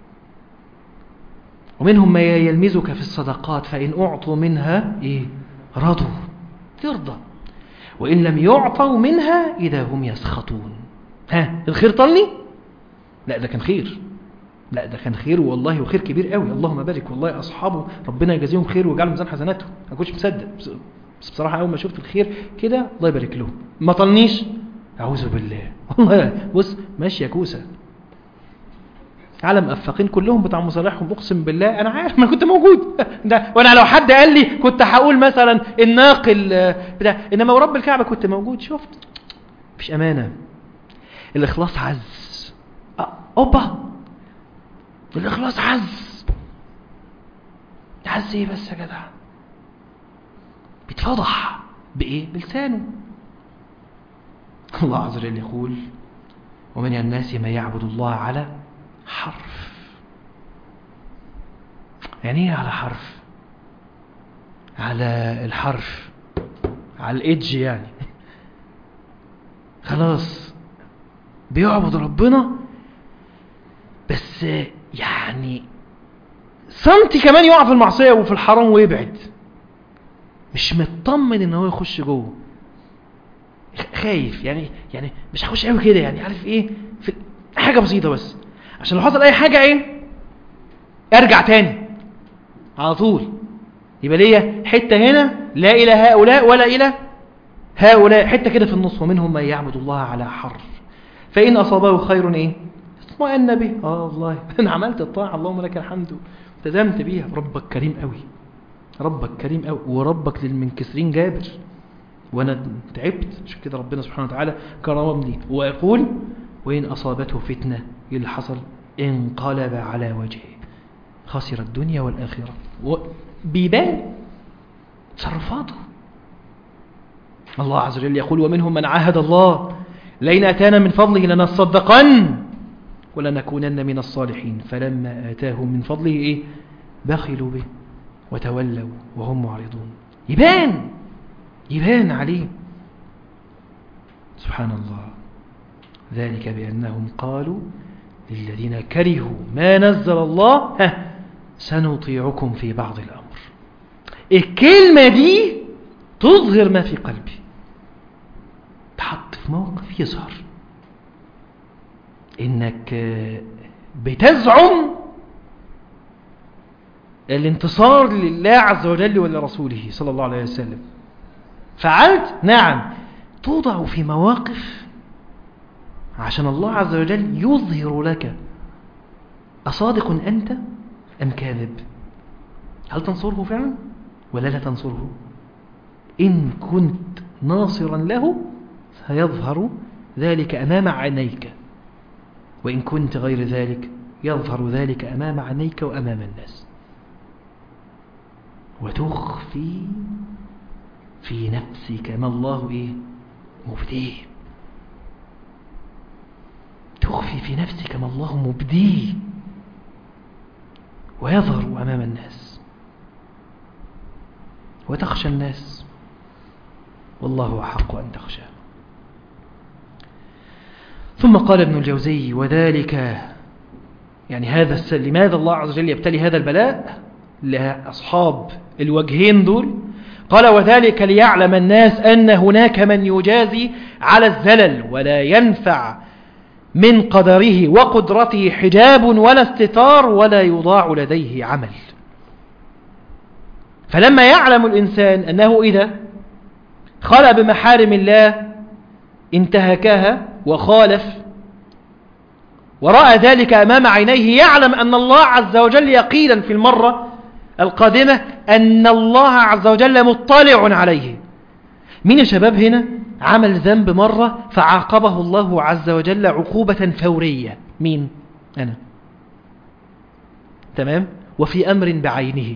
[SPEAKER 1] ومنهم ما يلمزك في الصدقات فإن أعطوا منها إيه؟ رضوا ترضى وإن لم يعطوا منها إذا هم يسخطون ها الخير طلني لا ده كان خير لا ده كان خير والله وخير كبير قوي اللهم بارك والله أصحابه ربنا يجازيهم خير ويجعلهم ميزان حسناتهم ما كنتش مصدق بس بصراحة أول ما شفت الخير كده الله يبارك له ما طلنيش أعوذ بالله والله بص ماشي يا كوسة على مقفقين كلهم بتاع مصالحهم اقسم بالله انا عارف ما كنت موجود ده وانا لو حد قال لي كنت هقول مثلا الناقل بتاع انما ورب الكعبه كنت موجود شفت مفيش امانه الاخلاص عز اوبا الإخلاص عز عز ايه بس يا جدع بيتفضح بإيه بلسانه الله عز وجل يقول ومن الناس من يعبد الله على حرف يعني ايه على حرف على الحرف على الإدج يعني خلاص بيعبد ربنا بس يعني سنتي كمان يقع في المعصية وفي الحرام ويبعد مش مطمن ان هو يخش جوه خايف يعني يعني مش هخش قوي كده يعني عارف ايه في حاجة بسيطة بس عشان لو حصل اي حاجة ايه ارجع تاني على طول يبقى ليا حتة هنا لا الى هؤلاء ولا الى هؤلاء حتة كده في النص ومنهم من يعبد الله على حرف فإن أصابه خير إيه اطمئن به آه والله أنا عملت الطاعة اللهم لك الحمد التزمت بيها ربك كريم قوي ربك كريم قوي وربك للمنكسرين جابر وأنا تعبت عشان كده ربنا سبحانه وتعالى كرمني ويقول وإن أصابته فتنة إيه اللي حصل انقلب على وجهه خسر الدنيا والآخرة بيبان تصرفاته الله عز وجل يقول ومنهم من عاهد الله لئن أتانا من فضله لنصدقن ولنكونن من الصالحين فلما آتاهم من فضله إيه بخلوا به وتولوا وهم معرضون يبان يبان عليه سبحان الله ذلك بأنهم قالوا للذين كرهوا ما نزل الله ها سنطيعكم في بعض الأمر الكلمة دي تظهر ما في قلبي تحط في موقف يظهر انك بتزعم الانتصار لله عز وجل ولرسوله صلى الله عليه وسلم فعلت نعم توضع في مواقف عشان الله عز وجل يظهر لك أصادق أنت أم كاذب هل تنصره فعلا ولا لا تنصره إن كنت ناصرا له سيظهر ذلك أمام عينيك وإن كنت غير ذلك يظهر ذلك أمام عينيك وأمام الناس وتخفي في نفسك ما الله إيه مبديه تخفي في نفسك ما الله مبديه ويظهر أمام الناس وتخشى الناس والله أحق أن تخشى ثم قال ابن الجوزي وذلك يعني هذا الس... لماذا الله عز وجل يبتلي هذا البلاء لأصحاب الوجهين دول قال وذلك ليعلم الناس أن هناك من يجازي على الزلل ولا ينفع من قدره وقدرته حجاب ولا استتار ولا يضاع لديه عمل فلما يعلم الإنسان أنه إذا خلى بمحارم الله انتهكها وخالف ورأى ذلك أمام عينيه يعلم أن الله عز وجل يقينا في المرة القادمة أن الله عز وجل مطلع عليه مين يا شباب هنا عمل ذنب مرة فعاقبه الله عز وجل عقوبة فورية مين أنا تمام وفي أمر بعينه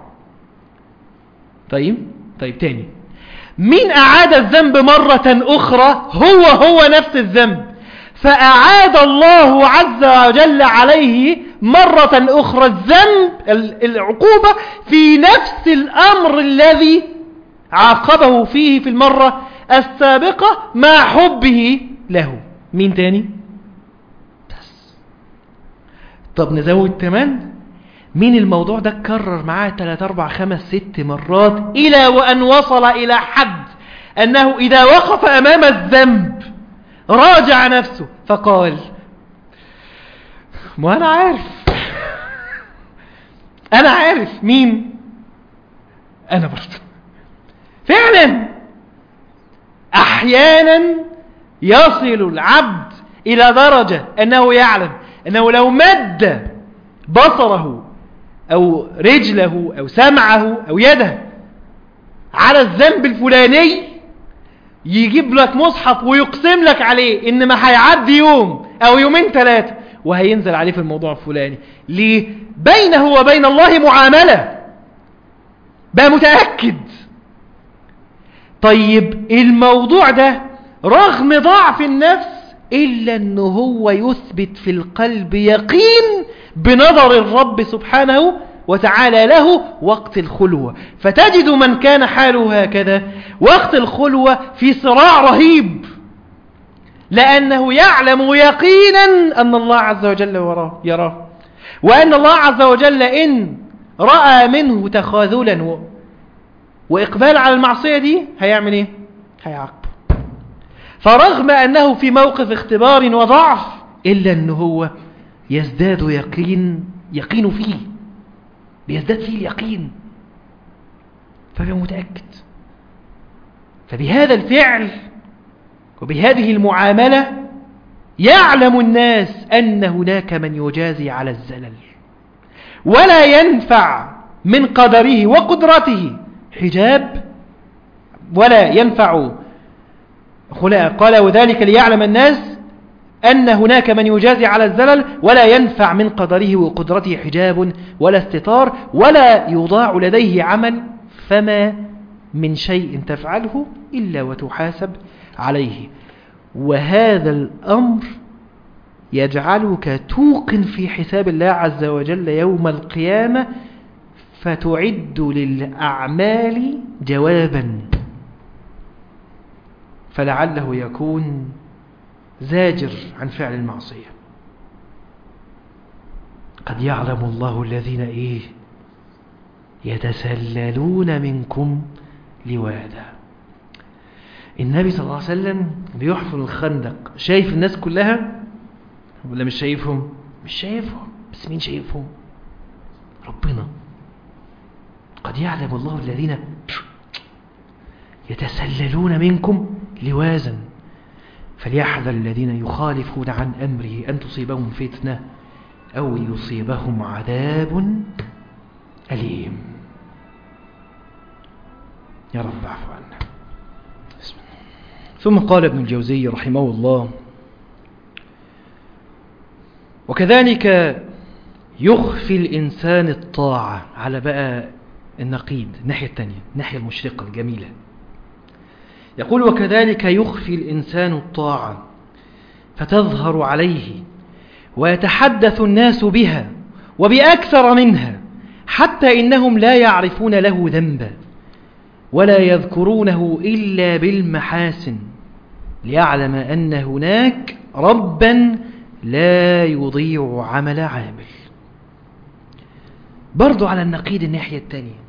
[SPEAKER 1] طيب طيب تاني مين أعاد الذنب مرة أخرى هو هو نفس الذنب فأعاد الله عز وجل عليه مرة أخرى الذنب العقوبة في نفس الأمر الذي عاقبه فيه في المرة السابقة مع حبه له مين تاني بس طب نزود كمان مين الموضوع ده اتكرر معاه 3 4 5 6 مرات إلى وأن وصل إلى حد أنه إذا وقف أمام الذنب راجع نفسه فقال ما أنا عارف أنا عارف مين أنا برضه فعلا أحيانا يصل العبد إلى درجة أنه يعلم أنه لو مد بصره أو رجله أو سمعه أو يده على الذنب الفلاني يجيب لك مصحف ويقسم لك عليه إن ما هيعدي يوم أو يومين ثلاثة وهينزل عليه في الموضوع الفلاني ليه بينه وبين الله معاملة بقى متأكد طيب الموضوع ده رغم ضعف النفس إلا أنه هو يثبت في القلب يقين بنظر الرب سبحانه وتعالى له وقت الخلوة فتجد من كان حاله هكذا وقت الخلوة في صراع رهيب لأنه يعلم يقينا أن الله عز وجل وراه يراه وأن الله عز وجل إن رأى منه تخاذلا و... وإقبال على المعصية دي هيعمل إيه؟ هيعاقبه فرغم أنه في موقف اختبار وضعف إلا أنه هو يزداد يقين يقين فيه بيزداد فيه اليقين فبيبقى متأكد فبهذا الفعل وبهذه المعاملة يعلم الناس أن هناك من يجازي على الزلل ولا ينفع من قدره وقدرته حجاب ولا ينفع قال وذلك ليعلم الناس أن هناك من يجازي على الزلل ولا ينفع من قدره وقدرته حجاب ولا استطار ولا يضاع لديه عمل فما من شيء تفعله إلا وتحاسب عليه وهذا الأمر يجعلك توقن في حساب الله عز وجل يوم القيامة فتعد للأعمال جوابا فلعله يكون زاجر عن فعل المعصية قد يعلم الله الذين إيه يتسللون منكم لوادا النبي صلى الله عليه وسلم بيحفر الخندق شايف الناس كلها ولا مش شايفهم مش شايفهم بس مين شايفهم ربنا قد يعلم الله الذين يتسللون منكم لوازا فليحذر الذين يخالفون عن أمره أن تصيبهم فتنة أو يصيبهم عذاب أليم يا رب اعفو عنا ثم قال ابن الجوزي رحمه الله وكذلك يخفي الإنسان الطاعة على بقى النقيض الناحية الثانية الناحية المشرقة الجميلة يقول وكذلك يخفي الإنسان الطاعة فتظهر عليه ويتحدث الناس بها وبأكثر منها حتى إنهم لا يعرفون له ذنبا ولا يذكرونه إلا بالمحاسن ليعلم أن هناك ربا لا يضيع عمل عامل برضو على النقيض الناحية الثانية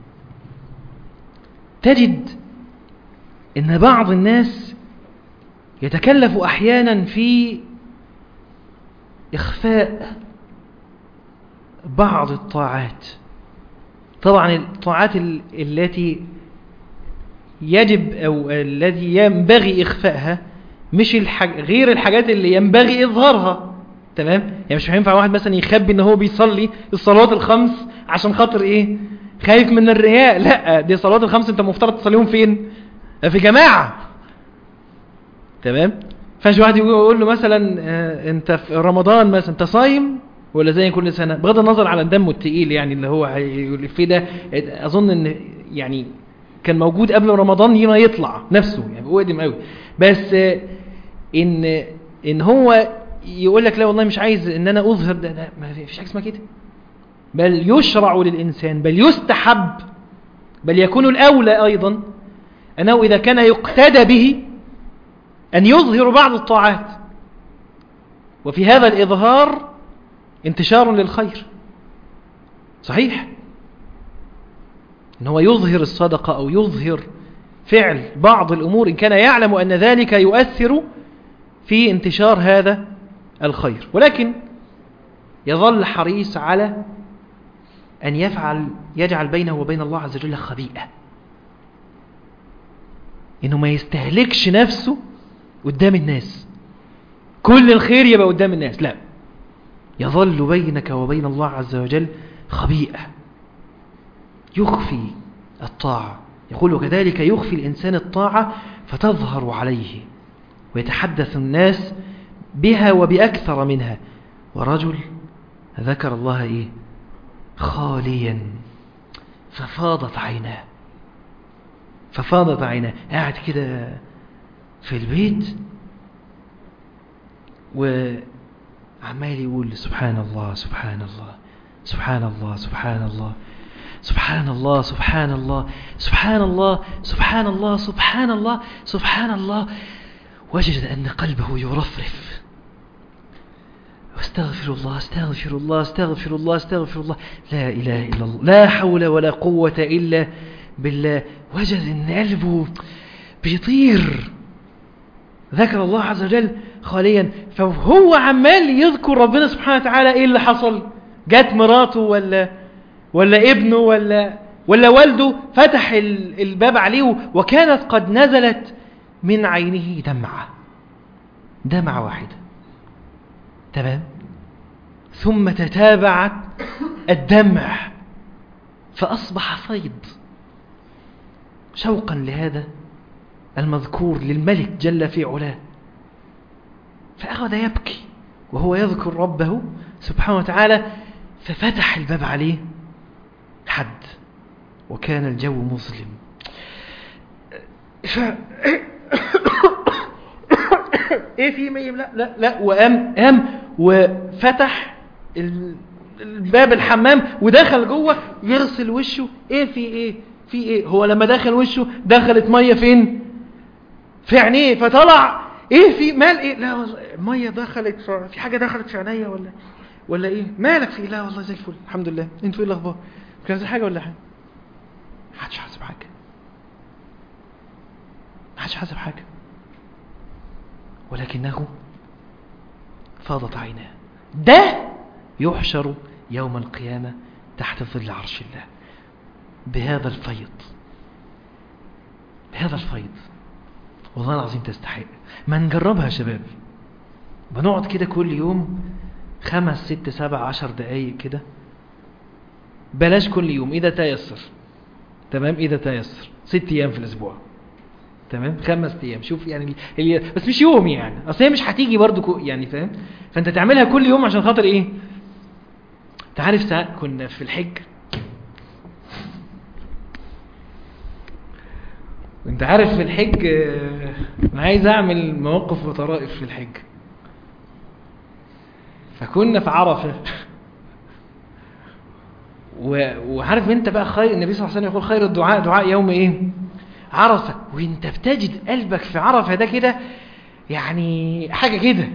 [SPEAKER 1] تجد ان بعض الناس يتكلف احيانا في اخفاء بعض الطاعات طبعا الطاعات التي يجب او الذي ينبغي اخفائها مش الحاج غير الحاجات اللي ينبغي اظهارها تمام يعني مش هينفع واحد مثلا يخبي ان هو بيصلي الصلوات الخمس عشان خاطر ايه خايف من الرياء لا دي الصلوات الخمس انت مفترض تصليهم فين في جماعة تمام فاش واحد يقول له مثلا آه انت في رمضان مثلا انت صايم ولا زي كل سنة بغض النظر على الدم التقيل يعني اللي هو في ده اظن ان يعني كان موجود قبل رمضان يما يطلع نفسه يعني هو قديم قوي بس آه ان ان هو يقول لك لا والله مش عايز ان انا اظهر ده, ده ما فيش حاجه اسمها كده بل يشرع للانسان بل يستحب بل يكون الاولى ايضا أنه إذا كان يقتدى به أن يظهر بعض الطاعات وفي هذا الإظهار انتشار للخير صحيح أن هو يظهر الصدقة أو يظهر فعل بعض الأمور إن كان يعلم أن ذلك يؤثر في انتشار هذا الخير ولكن يظل حريص على أن يفعل يجعل بينه وبين الله عز وجل خبيئة انه ما يستهلكش نفسه قدام الناس كل الخير يبقى قدام الناس لا يظل بينك وبين الله عز وجل خبيئة يخفي الطاعة يقول وكذلك يخفي الإنسان الطاعة فتظهر عليه ويتحدث الناس بها وبأكثر منها ورجل ذكر الله إيه خاليا ففاضت عيناه ففاضت عيناه قاعد كده في البيت وعمال يقول سبحان الله سبحان الله سبحان الله سبحان الله سبحان الله سبحان الله سبحان الله سبحان الله سبحان الله سبحان الله وجد أن قلبه يرفرف واستغفر الله استغفر الله استغفر الله استغفر الله لا إله إلا الله لا حول ولا قوة إلا بالله وجد أن قلبه بيطير ذكر الله عز وجل خاليا فهو عمال يذكر ربنا سبحانه وتعالى ايه اللي حصل جت مراته ولا ولا ابنه ولا ولا والده فتح الباب عليه وكانت قد نزلت من عينه دمعة دمعة واحدة تمام ثم تتابعت الدمع فأصبح فيض شوقا لهذا المذكور للملك جل في علاه فأخذ يبكي وهو يذكر ربه سبحانه وتعالى ففتح الباب عليه حد وكان الجو مظلم ف... ايه في ميم لا لا لا وقام قام وفتح الباب الحمام ودخل جوه يغسل وشه ايه في ايه في ايه هو لما دخل وشه دخلت ميه فين في عينيه فطلع ايه في مال ايه لا والله ميه دخلت في حاجه دخلت في عينيا ولا ولا ايه مالك في لا والله زي الفل الحمد لله انتوا ايه الاخبار كانت حاجه ولا حاجه ما حدش حاسب حاجه ما حدش حاسب حاجه ولكنه فاضت عيناه ده يحشر يوم القيامة تحت ظل عرش الله بهذا الفيض بهذا الفيض والله العظيم تستحق ما نجربها يا شباب بنقعد كده كل يوم خمس ست سبع عشر دقايق كده بلاش كل يوم إذا تيسر تمام إذا تيسر ست أيام في الأسبوع تمام خمس أيام شوف يعني اللي بس مش يوم يعني أصل هي مش هتيجي برضو يعني فاهم فأنت تعملها كل يوم عشان خاطر إيه تعرف ساعة كنا في الحج انت عارف في الحج انا عايز اعمل مواقف وطرائف في الحج فكنا في عرفة وعارف انت بقى خير النبي صلى الله عليه وسلم يقول خير الدعاء دعاء يوم ايه عرفة وانت بتجد قلبك في عرفة ده كده يعني حاجة كده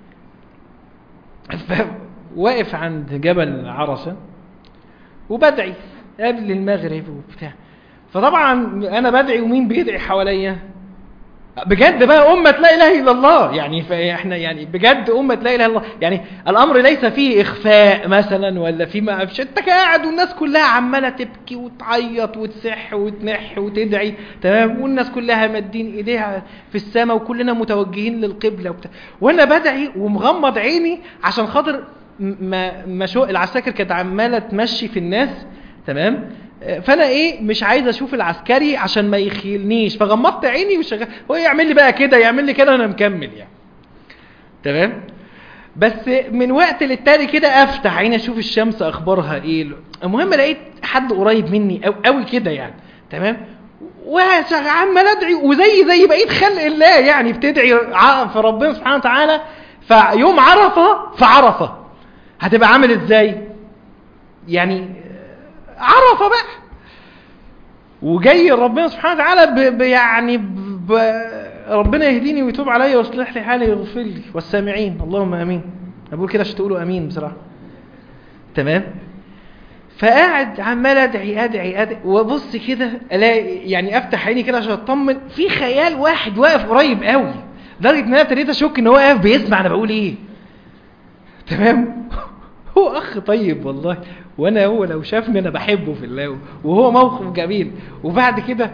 [SPEAKER 1] واقف عند جبل عرسة وبدعي قبل المغرب وبتاع فطبعا انا بدعي ومين بيدعي حواليا بجد بقى أمة لا إله إلا الله يعني فإحنا يعني بجد أمة لا إله إلا الله يعني الأمر ليس فيه إخفاء مثلا ولا في ما فيش أنت قاعد والناس كلها عمالة تبكي وتعيط وتسح وتنح وتدعي تمام والناس كلها مادين إيديها في السماء وكلنا متوجهين للقبلة وبتاع وأنا بدعي ومغمض عيني عشان خاطر ما ما شو العساكر كانت عمالة تمشي في الناس تمام فانا ايه مش عايز اشوف العسكري عشان ما يخيلنيش فغمضت عيني وشغال هو يعمل لي بقى كده يعمل لي كده وانا مكمل يعني تمام بس من وقت للتاني كده افتح عيني اشوف الشمس اخبارها ايه المهم لقيت حد قريب مني أو قوي كده يعني تمام وعمال ادعي وزي زي بقيت خلق الله يعني بتدعي في ربنا سبحانه وتعالى فيوم عرفه فعرفه هتبقى عامل ازاي يعني عرفه بقى وجاي ربنا سبحانه وتعالى ب يعني ب ربنا يهديني ويتوب عليا ويصلح لي حالي ويغفر لي والسامعين اللهم امين انا بقول كده عشان تقولوا امين بصراحه تمام فقاعد عمال ادعي ادعي ادعي وابص كده الاقي يعني افتح عيني كده عشان اطمن في خيال واحد واقف قريب قوي لدرجه ان انا ابتديت اشك ان هو واقف بيسمع انا بقول ايه تمام هو اخ طيب والله وانا هو لو شافني انا بحبه في الله وهو موقف جميل وبعد كده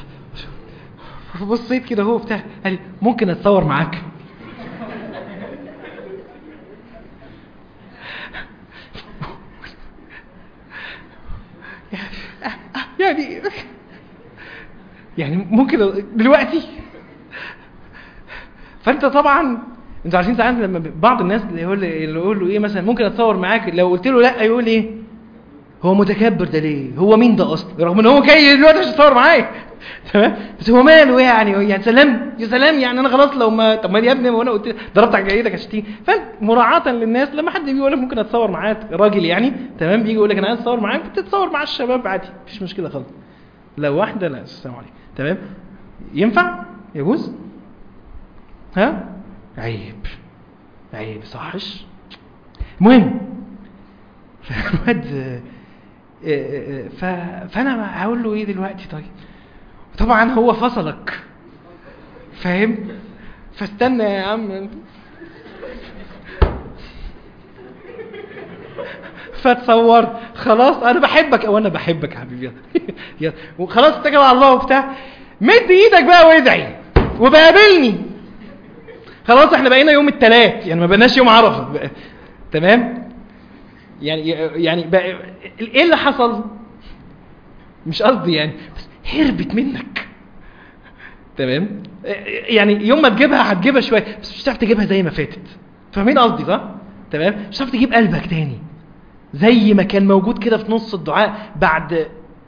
[SPEAKER 1] بصيت كده هو بتاع قال ممكن اتصور معاك يعني يعني ممكن دلوقتي فانت طبعا
[SPEAKER 2] انتوا عارفين ساعات لما ب- بعض الناس اللي يقول اللي يقول له ايه مثلا ممكن اتصور معاك لو قلت له لا يقول ايه هو متكبر ده ليه هو مين ده اصلا رغم ان هو جاي دلوقتي عشان يتصور معايا تمام بس هو ماله يعني يعني سلام يا سلام يعني انا خلاص لو ما طب ما يا ابني وانا قلت ضربت على ايدك عشان تيجي فمراعاه للناس لما حد بيقول لك ممكن اتصور معاك راجل يعني تمام بيجي يقول لك انا عايز اتصور معاك بتتصور مع الشباب عادي مفيش مشكله خالص لو واحده لا السلام عليكم تمام ينفع يجوز ها عيب عيب صحش المهم فالواد آه، آه، آه، ف- فانا هقول له ايه دلوقتي طيب طبعا هو فصلك فاهم فاستنى يا عم فتصورت خلاص انا بحبك او انا بحبك يا حبيبي يلا. يلا وخلاص اتكل على الله وبتاع مد ايدك بقى وادعي وبقابلني خلاص احنا بقينا يوم الثلاث يعني ما بقيناش يوم عرفه بقى. تمام يعني يعني بقى ايه اللي حصل مش قصدي يعني بس هربت منك تمام يعني يوم ما تجيبها هتجيبها شويه بس مش هتعرف تجيبها زي ما فاتت فاهمين قصدي صح تمام مش هتعرف تجيب قلبك تاني زي ما كان موجود كده في نص الدعاء بعد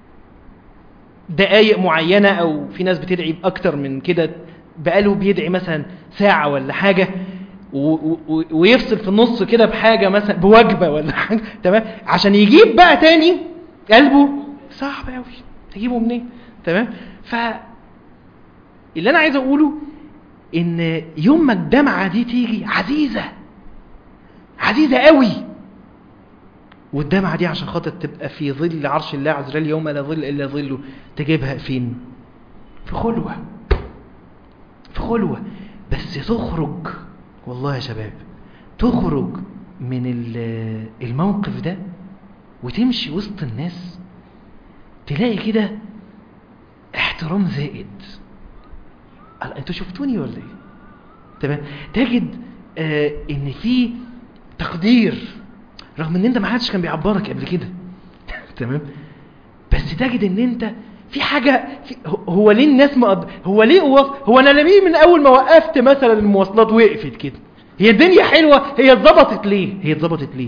[SPEAKER 2] دقايق معينة أو في ناس بتدعي بأكتر من كده بقاله بيدعي مثلا ساعة ولا حاجة و- و- ويفصل في النص كده بحاجة مثلا بوجبة ولا حاجة تمام عشان يجيب بقى تاني قلبه صعب قوي تجيبه منين تمام ف اللي انا عايز اقوله ان يوم ما الدمعة دي تيجي عزيزة عزيزة قوي والدمعة دي عشان خاطر تبقى في ظل عرش الله عز وجل يوم لا ظل إلا ظله تجيبها فين في خلوة في خلوة بس تخرج والله يا شباب تخرج من ال- الموقف ده وتمشي وسط الناس تلاقي كده احترام زائد قال انتوا شفتوني ولا ايه تمام تجد آه ان في تقدير رغم ان انت ما حدش كان بيعبرك قبل كده تمام بس تجد ان انت في حاجة في هو- هو ليه الناس مقد... هو ليه وقف هو انا ليه من اول ما وقفت مثلا المواصلات وقفت كده هي الدنيا حلوة هي اتظبطت ليه هي اتظبطت ليه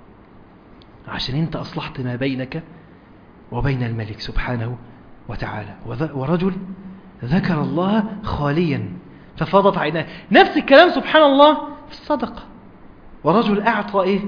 [SPEAKER 2] عشان انت اصلحت ما بينك وبين الملك سبحانه وتعالى وذ- ورجل ذكر الله خاليا ففاضت عيناه نفس الكلام سبحان الله في الصدقة ورجل أعطى إيه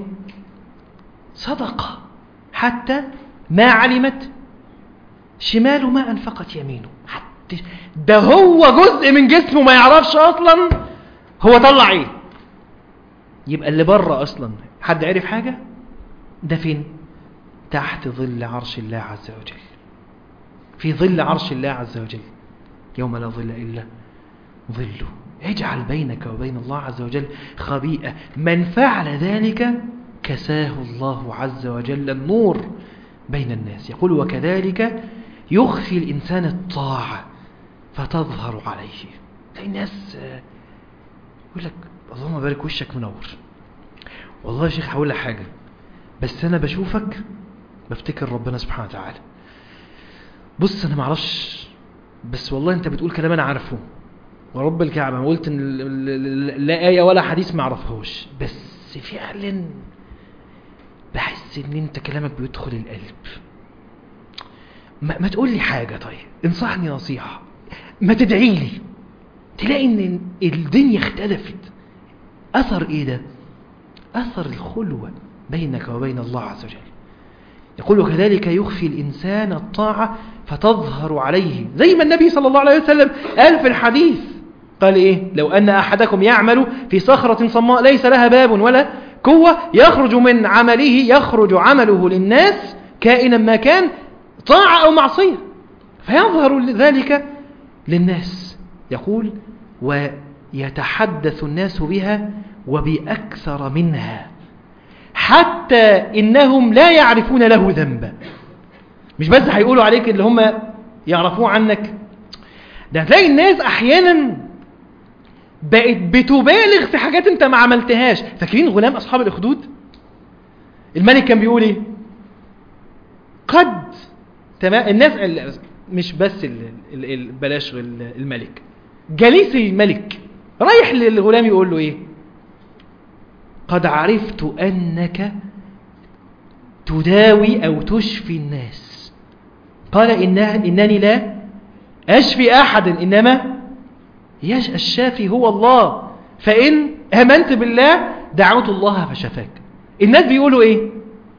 [SPEAKER 2] صدقة حتى ما علمت شماله ما أنفقت يمينه حتى ده هو جزء من جسمه ما يعرفش أصلا هو طلع إيه يبقى اللي بره أصلا حد عرف حاجة ده فين تحت ظل عرش الله عز وجل في ظل عرش الله عز وجل يوم لا ظل إلا ظله اجعل بينك وبين الله عز وجل خبيئة من فعل ذلك كساه الله عز وجل النور بين الناس يقول وكذلك يخفي الإنسان الطاعة فتظهر عليه تلاقي الناس آه، يقول لك اللهم بارك وشك منور والله يا شيخ هقول لك حاجة بس أنا بشوفك بفتكر ربنا سبحانه وتعالى بص أنا معرفش بس والله أنت بتقول كلام أنا عارفه ورب الكعبة ما قلت إن ال- ال- ال- لا آية ولا حديث ما اعرفهوش بس فعلا بحس ان انت كلامك بيدخل القلب ما, ما تقول لي حاجة طيب انصحني نصيحة ما تدعي لي تلاقي ان الدنيا اختلفت اثر ايه ده اثر الخلوة بينك وبين الله عز وجل يقول وكذلك يخفي الإنسان الطاعة فتظهر عليه زي ما النبي صلى الله عليه وسلم قال في الحديث قال إيه لو أن أحدكم يعمل في صخرة صماء ليس لها باب ولا قوة يخرج من عمله يخرج عمله للناس كائنا ما كان طاعة أو معصية فيظهر ذلك للناس يقول ويتحدث الناس بها وبأكثر منها حتى إنهم لا يعرفون له ذنبا مش بس هيقولوا عليك اللي هم يعرفوه عنك ده هتلاقي الناس أحيانا بقت بتبالغ في حاجات انت ما عملتهاش فاكرين غلام أصحاب الأخدود الملك كان بيقول ايه قد تمام الناس ال- مش بس ال- ال- ال- بلاش ال- الملك جليس الملك رايح للغلام يقول له ايه قد عرفت أنك تداوي أو تشفي الناس قال إنها إنني لا أشفي أحد إنما يش الشافي هو الله فإن آمنت بالله دعوت الله فشفاك الناس بيقولوا إيه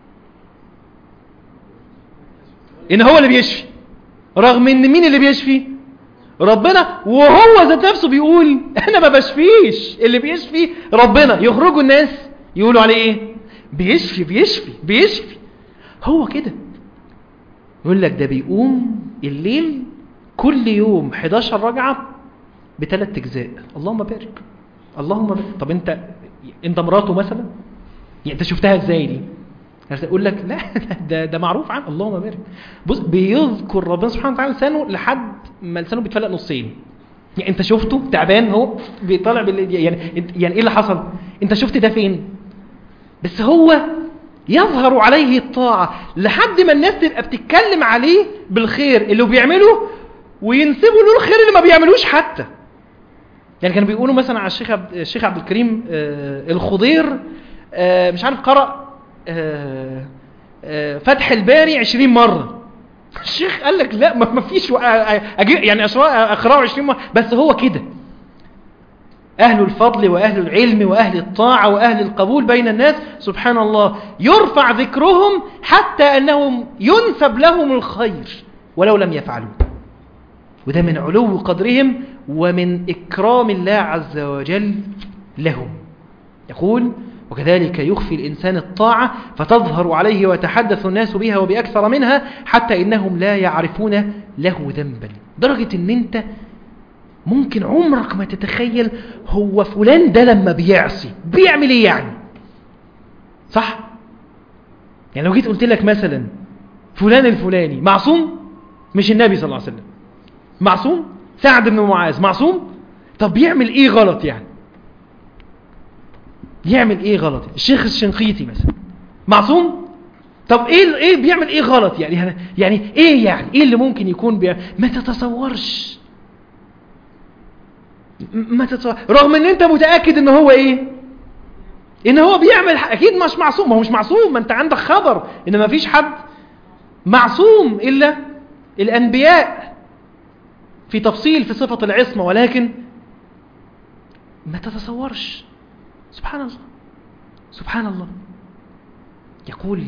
[SPEAKER 2] إن هو اللي بيشفي رغم إن مين اللي بيشفي ربنا وهو ذات نفسه بيقول أنا ما بشفيش اللي بيشفي ربنا يخرجوا الناس يقولوا عليه إيه بيشفي بيشفي بيشفي هو كده يقول لك ده بيقوم الليل كل يوم 11 رجعة بثلاث اجزاء اللهم بارك اللهم بارك طب انت انت مراته مثلا يعني انت شفتها ازاي دي يقول لك لا ده ده معروف عنه اللهم بارك بص بيذكر ربنا سبحانه وتعالى لسانه لحد ما لسانه بيتفلق نصين يعني انت شفته تعبان هو بيطلع بال... يعني يعني ايه اللي حصل انت شفت ده فين بس هو يظهر عليه الطاعة لحد ما الناس تبقى بتتكلم عليه بالخير اللي بيعمله وينسبوا له الخير اللي ما بيعملوش حتى يعني كانوا بيقولوا مثلا على الشيخ عبد الشيخ عبد الكريم آه الخضير آه مش عارف قرأ آه آه فتح الباري 20 مرة الشيخ قال لك لا ما فيش أجيب يعني اقراه 20 مرة بس هو كده أهل الفضل وأهل العلم وأهل الطاعة وأهل القبول بين الناس سبحان الله يرفع ذكرهم حتى أنهم ينسب لهم الخير ولو لم يفعلوا وده من علو قدرهم ومن إكرام الله عز وجل لهم يقول وكذلك يخفي الإنسان الطاعة فتظهر عليه ويتحدث الناس بها وبأكثر منها حتى إنهم لا يعرفون له ذنبا درجة أن أنت ممكن عمرك ما تتخيل هو فلان ده لما بيعصي بيعمل ايه يعني صح يعني لو جيت قلت لك مثلا فلان الفلاني معصوم مش النبي صلى الله عليه وسلم معصوم سعد بن معاذ معصوم طب بيعمل ايه غلط يعني يعمل ايه غلط الشيخ الشنقيطي مثلا معصوم طب ايه ايه بيعمل ايه غلط يعني يعني ايه يعني ايه اللي ممكن يكون بيعمل ما تتصورش ما تتصور رغم ان انت متأكد ان هو ايه ان هو بيعمل اكيد مش معصوم ما هو مش معصوم ما انت عندك خبر ان ما فيش حد معصوم الا الانبياء في تفصيل في صفة العصمة ولكن ما تتصورش سبحان الله سبحان الله يقول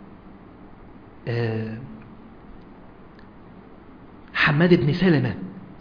[SPEAKER 2] آه حماد بن سلمة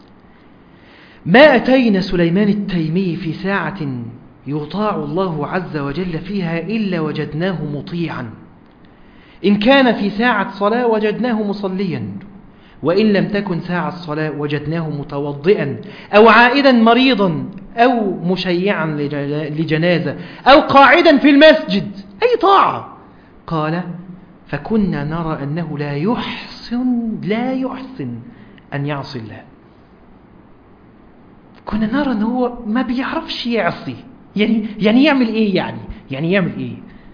[SPEAKER 2] ما أتينا سليمان التيمي في ساعة يطاع الله عز وجل فيها إلا وجدناه مطيعا إن كان في ساعة صلاة وجدناه مصليا وإن لم تكن ساعة صلاة وجدناه متوضئا أو عائدا مريضا أو مشيعا لجنازة أو قاعدا في المسجد أي طاعة قال فكنا نرى أنه لا يحسن لا يحسن أن يعصي الله كنا نرى ان هو ما بيعرفش يعصي يعني يعني يعمل ايه يعني يعني يعمل ايه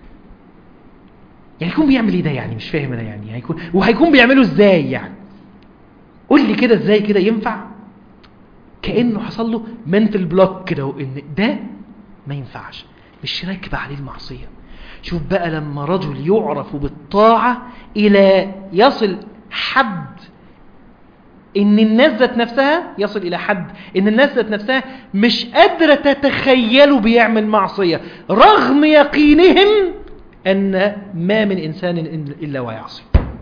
[SPEAKER 2] يعني يكون بيعمل ايه ده يعني مش فاهم انا يعني هيكون وهيكون بيعمله ازاي يعني قول لي كده ازاي كده ينفع كانه حصل له منتل بلوك كده ان ده ما ينفعش مش راكب عليه المعصيه شوف بقى لما رجل يعرف بالطاعه الى يصل حد ان الناس ذات نفسها يصل الى حد ان الناس ذات نفسها مش قادرة تتخيله بيعمل معصية رغم يقينهم ان ما من انسان الا ويعصي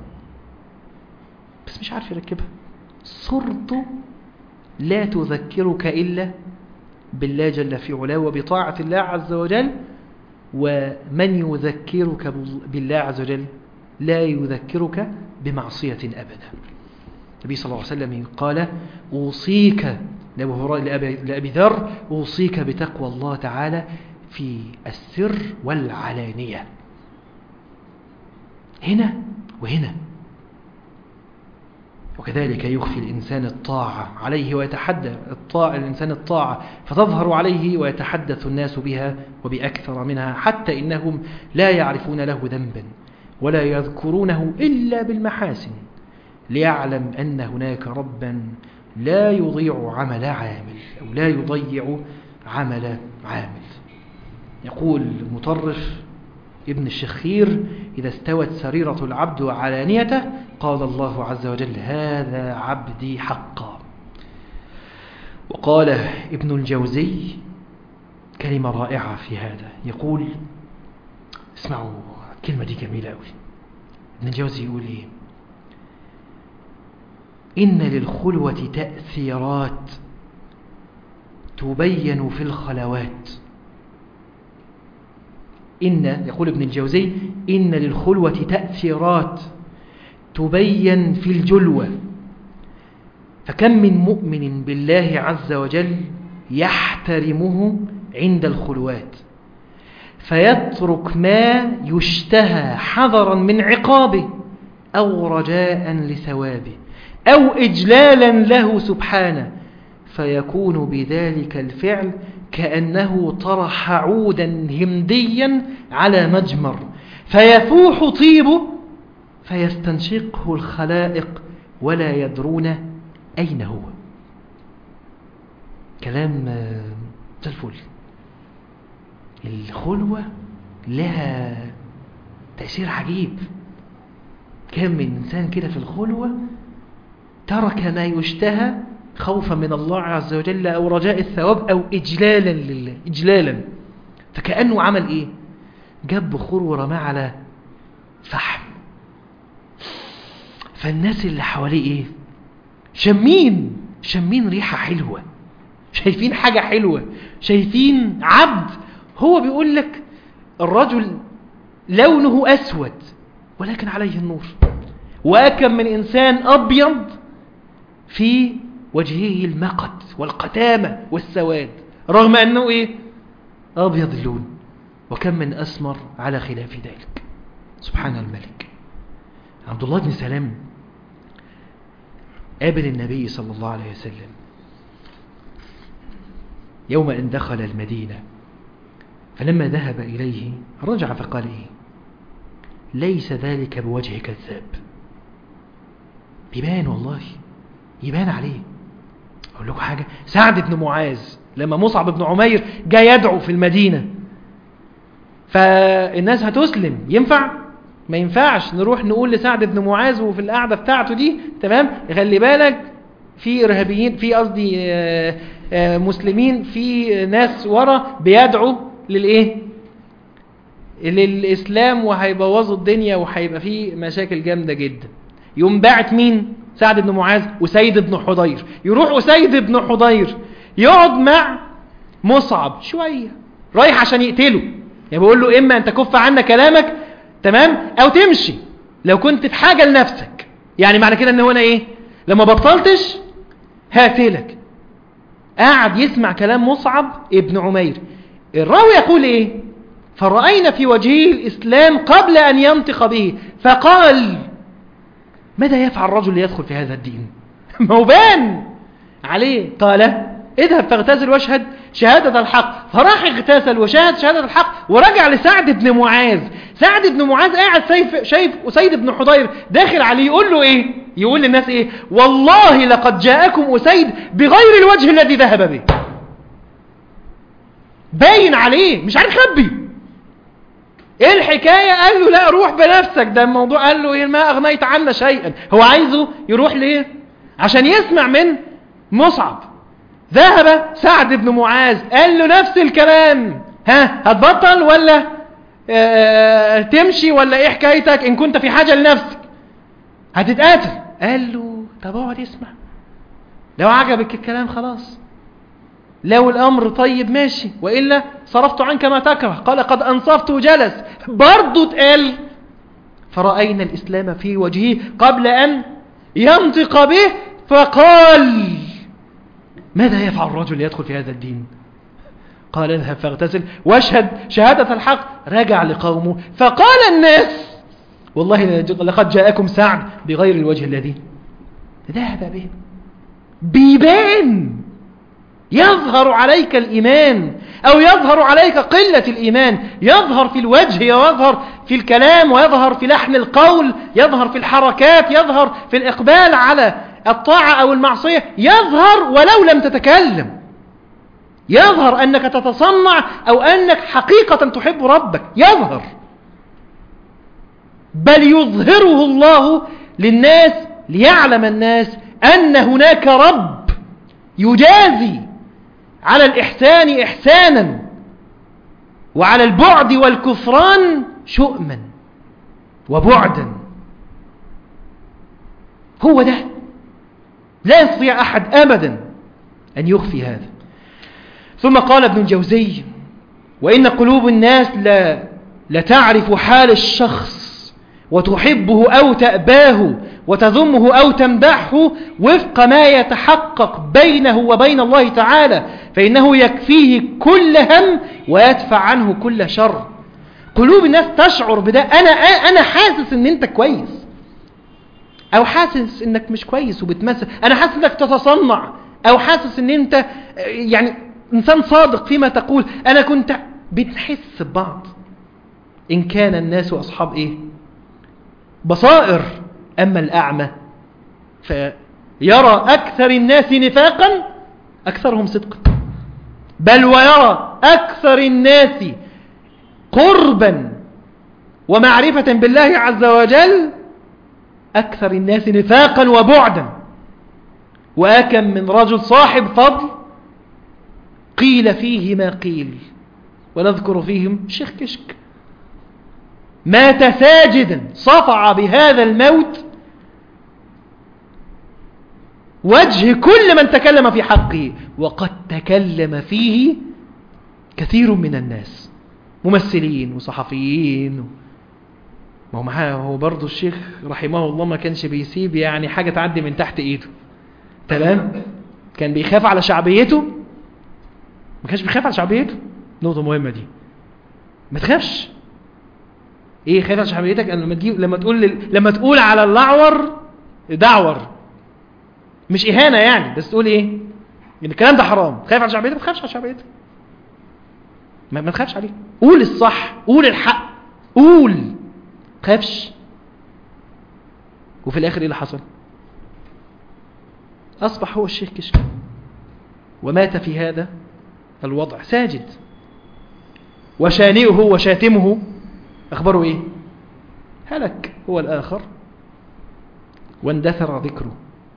[SPEAKER 2] بس مش عارف يركبها صرت لا تذكرك الا بالله جل في علاه وبطاعة الله عز وجل ومن يذكرك بالله عز وجل لا يذكرك بمعصية أبدا النبي صلى الله عليه وسلم قال أوصيك لأبي ذر أوصيك بتقوى الله تعالى في السر والعلانية هنا وهنا وكذلك يخفي الإنسان الطاعة عليه ويتحدث الطاعة الإنسان الطاعة فتظهر عليه ويتحدث الناس بها وبأكثر منها حتى إنهم لا يعرفون له ذنبا ولا يذكرونه إلا بالمحاسن ليعلم أن هناك ربا لا يضيع عمل عامل أو لا يضيع عمل عامل يقول مطرف ابن الشخير إذا استوت سريرة العبد وعلانيته قال الله عز وجل هذا عبدي حقا وقال ابن الجوزي كلمة رائعة في هذا يقول اسمعوا الكلمة دي جميلة أوي ابن الجوزي يقول إيه إن للخلوة تأثيرات تبين في الخلوات إن يقول ابن الجوزي إن للخلوة تأثيرات تبين في الجلوة فكم من مؤمن بالله عز وجل يحترمه عند الخلوات فيترك ما يشتهى حذرا من عقابه أو رجاء لثوابه أو إجلالا له سبحانه فيكون بذلك الفعل كأنه طرح عودا هنديا على مجمر فيفوح طيبه فيستنشقه الخلائق ولا يدرون أين هو كلام زي الفل الخلوة لها تأثير عجيب كم من إنسان كده في الخلوة ترك ما يشتهى خوفا من الله عز وجل أو رجاء الثواب أو إجلالا لله إجلالا فكأنه عمل إيه جاب بخور ورماه على فحم فالناس اللي حواليه إيه شمين شمين ريحة حلوة شايفين حاجة حلوة شايفين عبد هو بيقول لك الرجل لونه أسود ولكن عليه النور وأكم من إنسان أبيض في وجهه المقت والقتامة والسواد رغم أنه إيه أبيض اللون وكم من أسمر على خلاف ذلك سبحان الملك عبد الله بن سلام قابل النبي صلى الله عليه وسلم يوم أن دخل المدينة فلما ذهب إليه رجع فقال إيه ليس ذلك بوجه كذاب يبان والله يبان عليه أقول لكم حاجة سعد بن معاذ لما مصعب بن عمير جاء يدعو في المدينة فالناس هتسلم ينفع ما ينفعش نروح نقول لسعد بن معاذ وفي القعدة بتاعته دي تمام خلي بالك في إرهابيين في قصدي مسلمين في ناس ورا بيدعوا للإيه للإسلام وهيبوظوا الدنيا وهيبقى فيه مشاكل جامدة جدا يوم باعت مين سعد بن معاذ وسيد بن حضير يروح وسيد بن حضير يقعد مع مصعب شوية رايح عشان يقتله يعني بيقول له إما أن تكف عنا كلامك تمام أو تمشي لو كنت في حاجة لنفسك يعني معنى كده ان هو انا ايه لما بطلتش هاتلك قاعد يسمع كلام مصعب ابن عمير الراوي يقول ايه فرأينا في وجهه الإسلام قبل أن ينطق به فقال ماذا يفعل الرجل ليدخل في هذا الدين موبان عليه قال اذهب فاغتسل واشهد شهادة الحق فراح اغتسل وشهد شهادة الحق ورجع لسعد بن معاذ سعد بن معاذ قاعد شايف شايف أسيد بن حضير داخل عليه يقول له ايه يقول للناس ايه والله لقد جاءكم أسيد بغير الوجه الذي ذهب به باين عليه مش عارف يخبي ايه الحكاية قال له لا روح بنفسك ده الموضوع قال له ايه ما اغنيت عنا شيئا هو عايزه يروح ليه عشان يسمع من مصعب ذهب سعد بن معاذ قال له نفس الكلام ها هتبطل ولا اه تمشي ولا ايه حكايتك ان كنت في حاجة لنفسك هتتقاتل قال له طب اقعد اسمع لو عجبك الكلام خلاص لو الأمر طيب ماشي وإلا صرفت عنك ما تكره قال قد أنصفت وجلس برضو اتقال فرأينا الإسلام في وجهه قبل أن ينطق به فقال ماذا يفعل الرجل يدخل في هذا الدين قال اذهب فاغتسل واشهد شهادة الحق رجع لقومه فقال الناس والله لقد جاءكم سعد بغير الوجه الذي ذهب به بيبان يظهر عليك الإيمان أو يظهر عليك قلة الإيمان يظهر في الوجه يظهر في الكلام ويظهر في لحن القول يظهر في الحركات يظهر في الإقبال على الطاعة أو المعصية يظهر ولو لم تتكلم يظهر أنك تتصنع أو أنك حقيقة تحب ربك يظهر بل يظهره الله للناس ليعلم الناس أن هناك رب يجازي على الإحسان إحسانا وعلى البعد والكفران شؤما وبعدا هو ده لا يستطيع أحد أبدا أن يخفي هذا ثم قال ابن الجوزي وإن قلوب الناس لا لتعرف حال الشخص وتحبه أو تأباه وتذمه أو تمدحه وفق ما يتحقق بينه وبين الله تعالى فإنه يكفيه كل هم ويدفع عنه كل شر قلوب الناس تشعر بده أنا, أنا حاسس أن أنت كويس أو حاسس أنك مش كويس وبتمثل أنا حاسس أنك تتصنع أو حاسس أن أنت يعني إنسان صادق فيما تقول أنا كنت بنحس ببعض إن كان الناس أصحاب إيه بصائر أما الأعمى فيرى أكثر الناس نفاقا أكثرهم صدقا بل ويرى أكثر الناس قربا ومعرفة بالله عز وجل أكثر الناس نفاقا وبعدا وأكم من رجل صاحب فضل قيل فيه ما قيل ونذكر فيهم شيخ كشك مات ساجدا صفع بهذا الموت وجه كل من تكلم في حقه وقد تكلم فيه كثير من الناس ممثلين وصحفيين ما هو معاه هو برضه الشيخ رحمه الله ما كانش بيسيب يعني حاجة تعدي من تحت ايده تمام كان بيخاف على شعبيته ما كانش بيخاف على شعبيته نقطة مهمة دي ما تخافش ايه خايف على شعبيتك لما تجيب لما تقول لل... لما تقول على الاعور دعور مش اهانه يعني بس تقول ايه ان الكلام ده حرام خايف على شعبيتك ما تخافش على شعبيتك ما, ما تخافش عليه قول الصح قول الحق قول خافش وفي الاخر ايه اللي حصل اصبح هو الشيخ كشك ومات في هذا الوضع ساجد وشانئه وشاتمه أخبره إيه هلك هو الآخر واندثر ذكره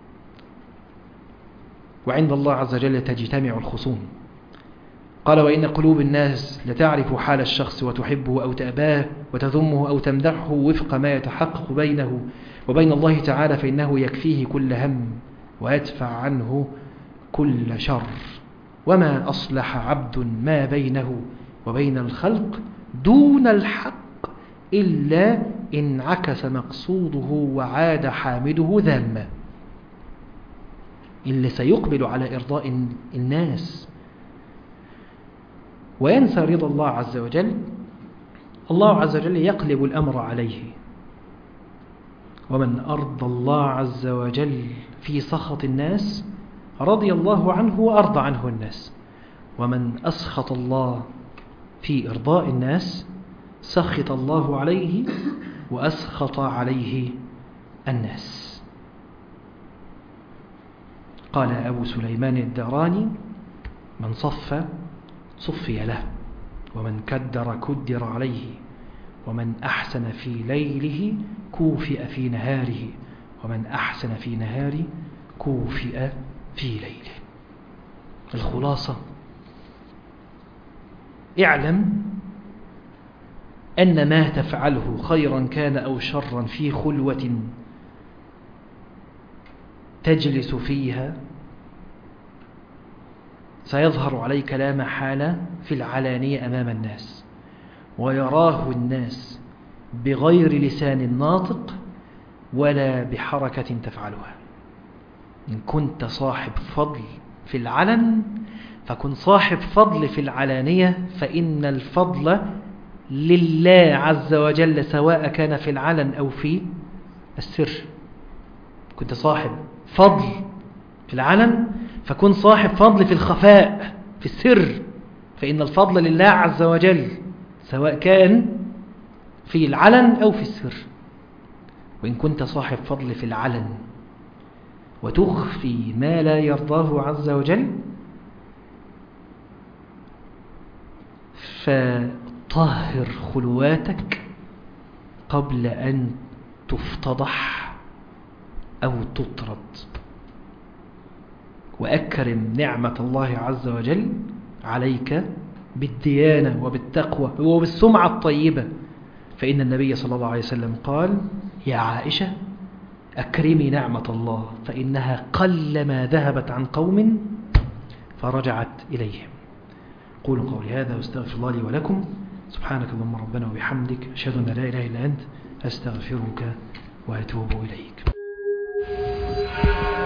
[SPEAKER 2] وعند الله عز وجل تجتمع الخصوم قال وإن قلوب الناس لتعرف حال الشخص وتحبه أو تأباه وتذمه أو تمدحه وفق ما يتحقق بينه وبين الله تعالى فإنه يكفيه كل هم ويدفع عنه كل شر وما أصلح عبد ما بينه وبين الخلق دون الحق إلا إن عكس مقصوده وعاد حامده ذاما اللي سيقبل على إرضاء الناس وينسى رضا الله عز وجل الله عز وجل يقلب الأمر عليه ومن أرضى الله عز وجل في سخط الناس رضي الله عنه وأرضى عنه الناس ومن أسخط الله في إرضاء الناس سخط الله عليه وأسخط عليه الناس قال أبو سليمان الدراني من صف صفي له ومن كدر كدر عليه ومن أحسن في ليله كوفئ في نهاره ومن أحسن في نهاره كوفئ في ليله الخلاصة اعلم أن ما تفعله خيرا كان أو شرا في خلوة تجلس فيها سيظهر عليك لا محالة في العلانية أمام الناس ويراه الناس بغير لسان ناطق ولا بحركة تفعلها إن كنت صاحب فضل في العلن فكن صاحب فضل في العلانية فإن الفضل لله عز وجل سواء كان في العلن أو في السر كنت صاحب فضل في العلن فكن صاحب فضل في الخفاء في السر فإن الفضل لله عز وجل سواء كان في العلن أو في السر وإن كنت صاحب فضل في العلن وتخفي ما لا يرضاه عز وجل فطهر خلواتك قبل أن تفتضح أو تطرد وأكرم نعمة الله عز وجل عليك بالديانة وبالتقوى وبالسمعة الطيبة فإن النبي صلى الله عليه وسلم قال يا عائشة أكرمي نعمة الله فإنها قلما ذهبت عن قوم فرجعت إليهم قولوا قولي هذا واستغفر الله لي ولكم سبحانك اللهم ربنا وبحمدك أشهد أن لا إله إلا أنت أستغفرك وأتوب إليك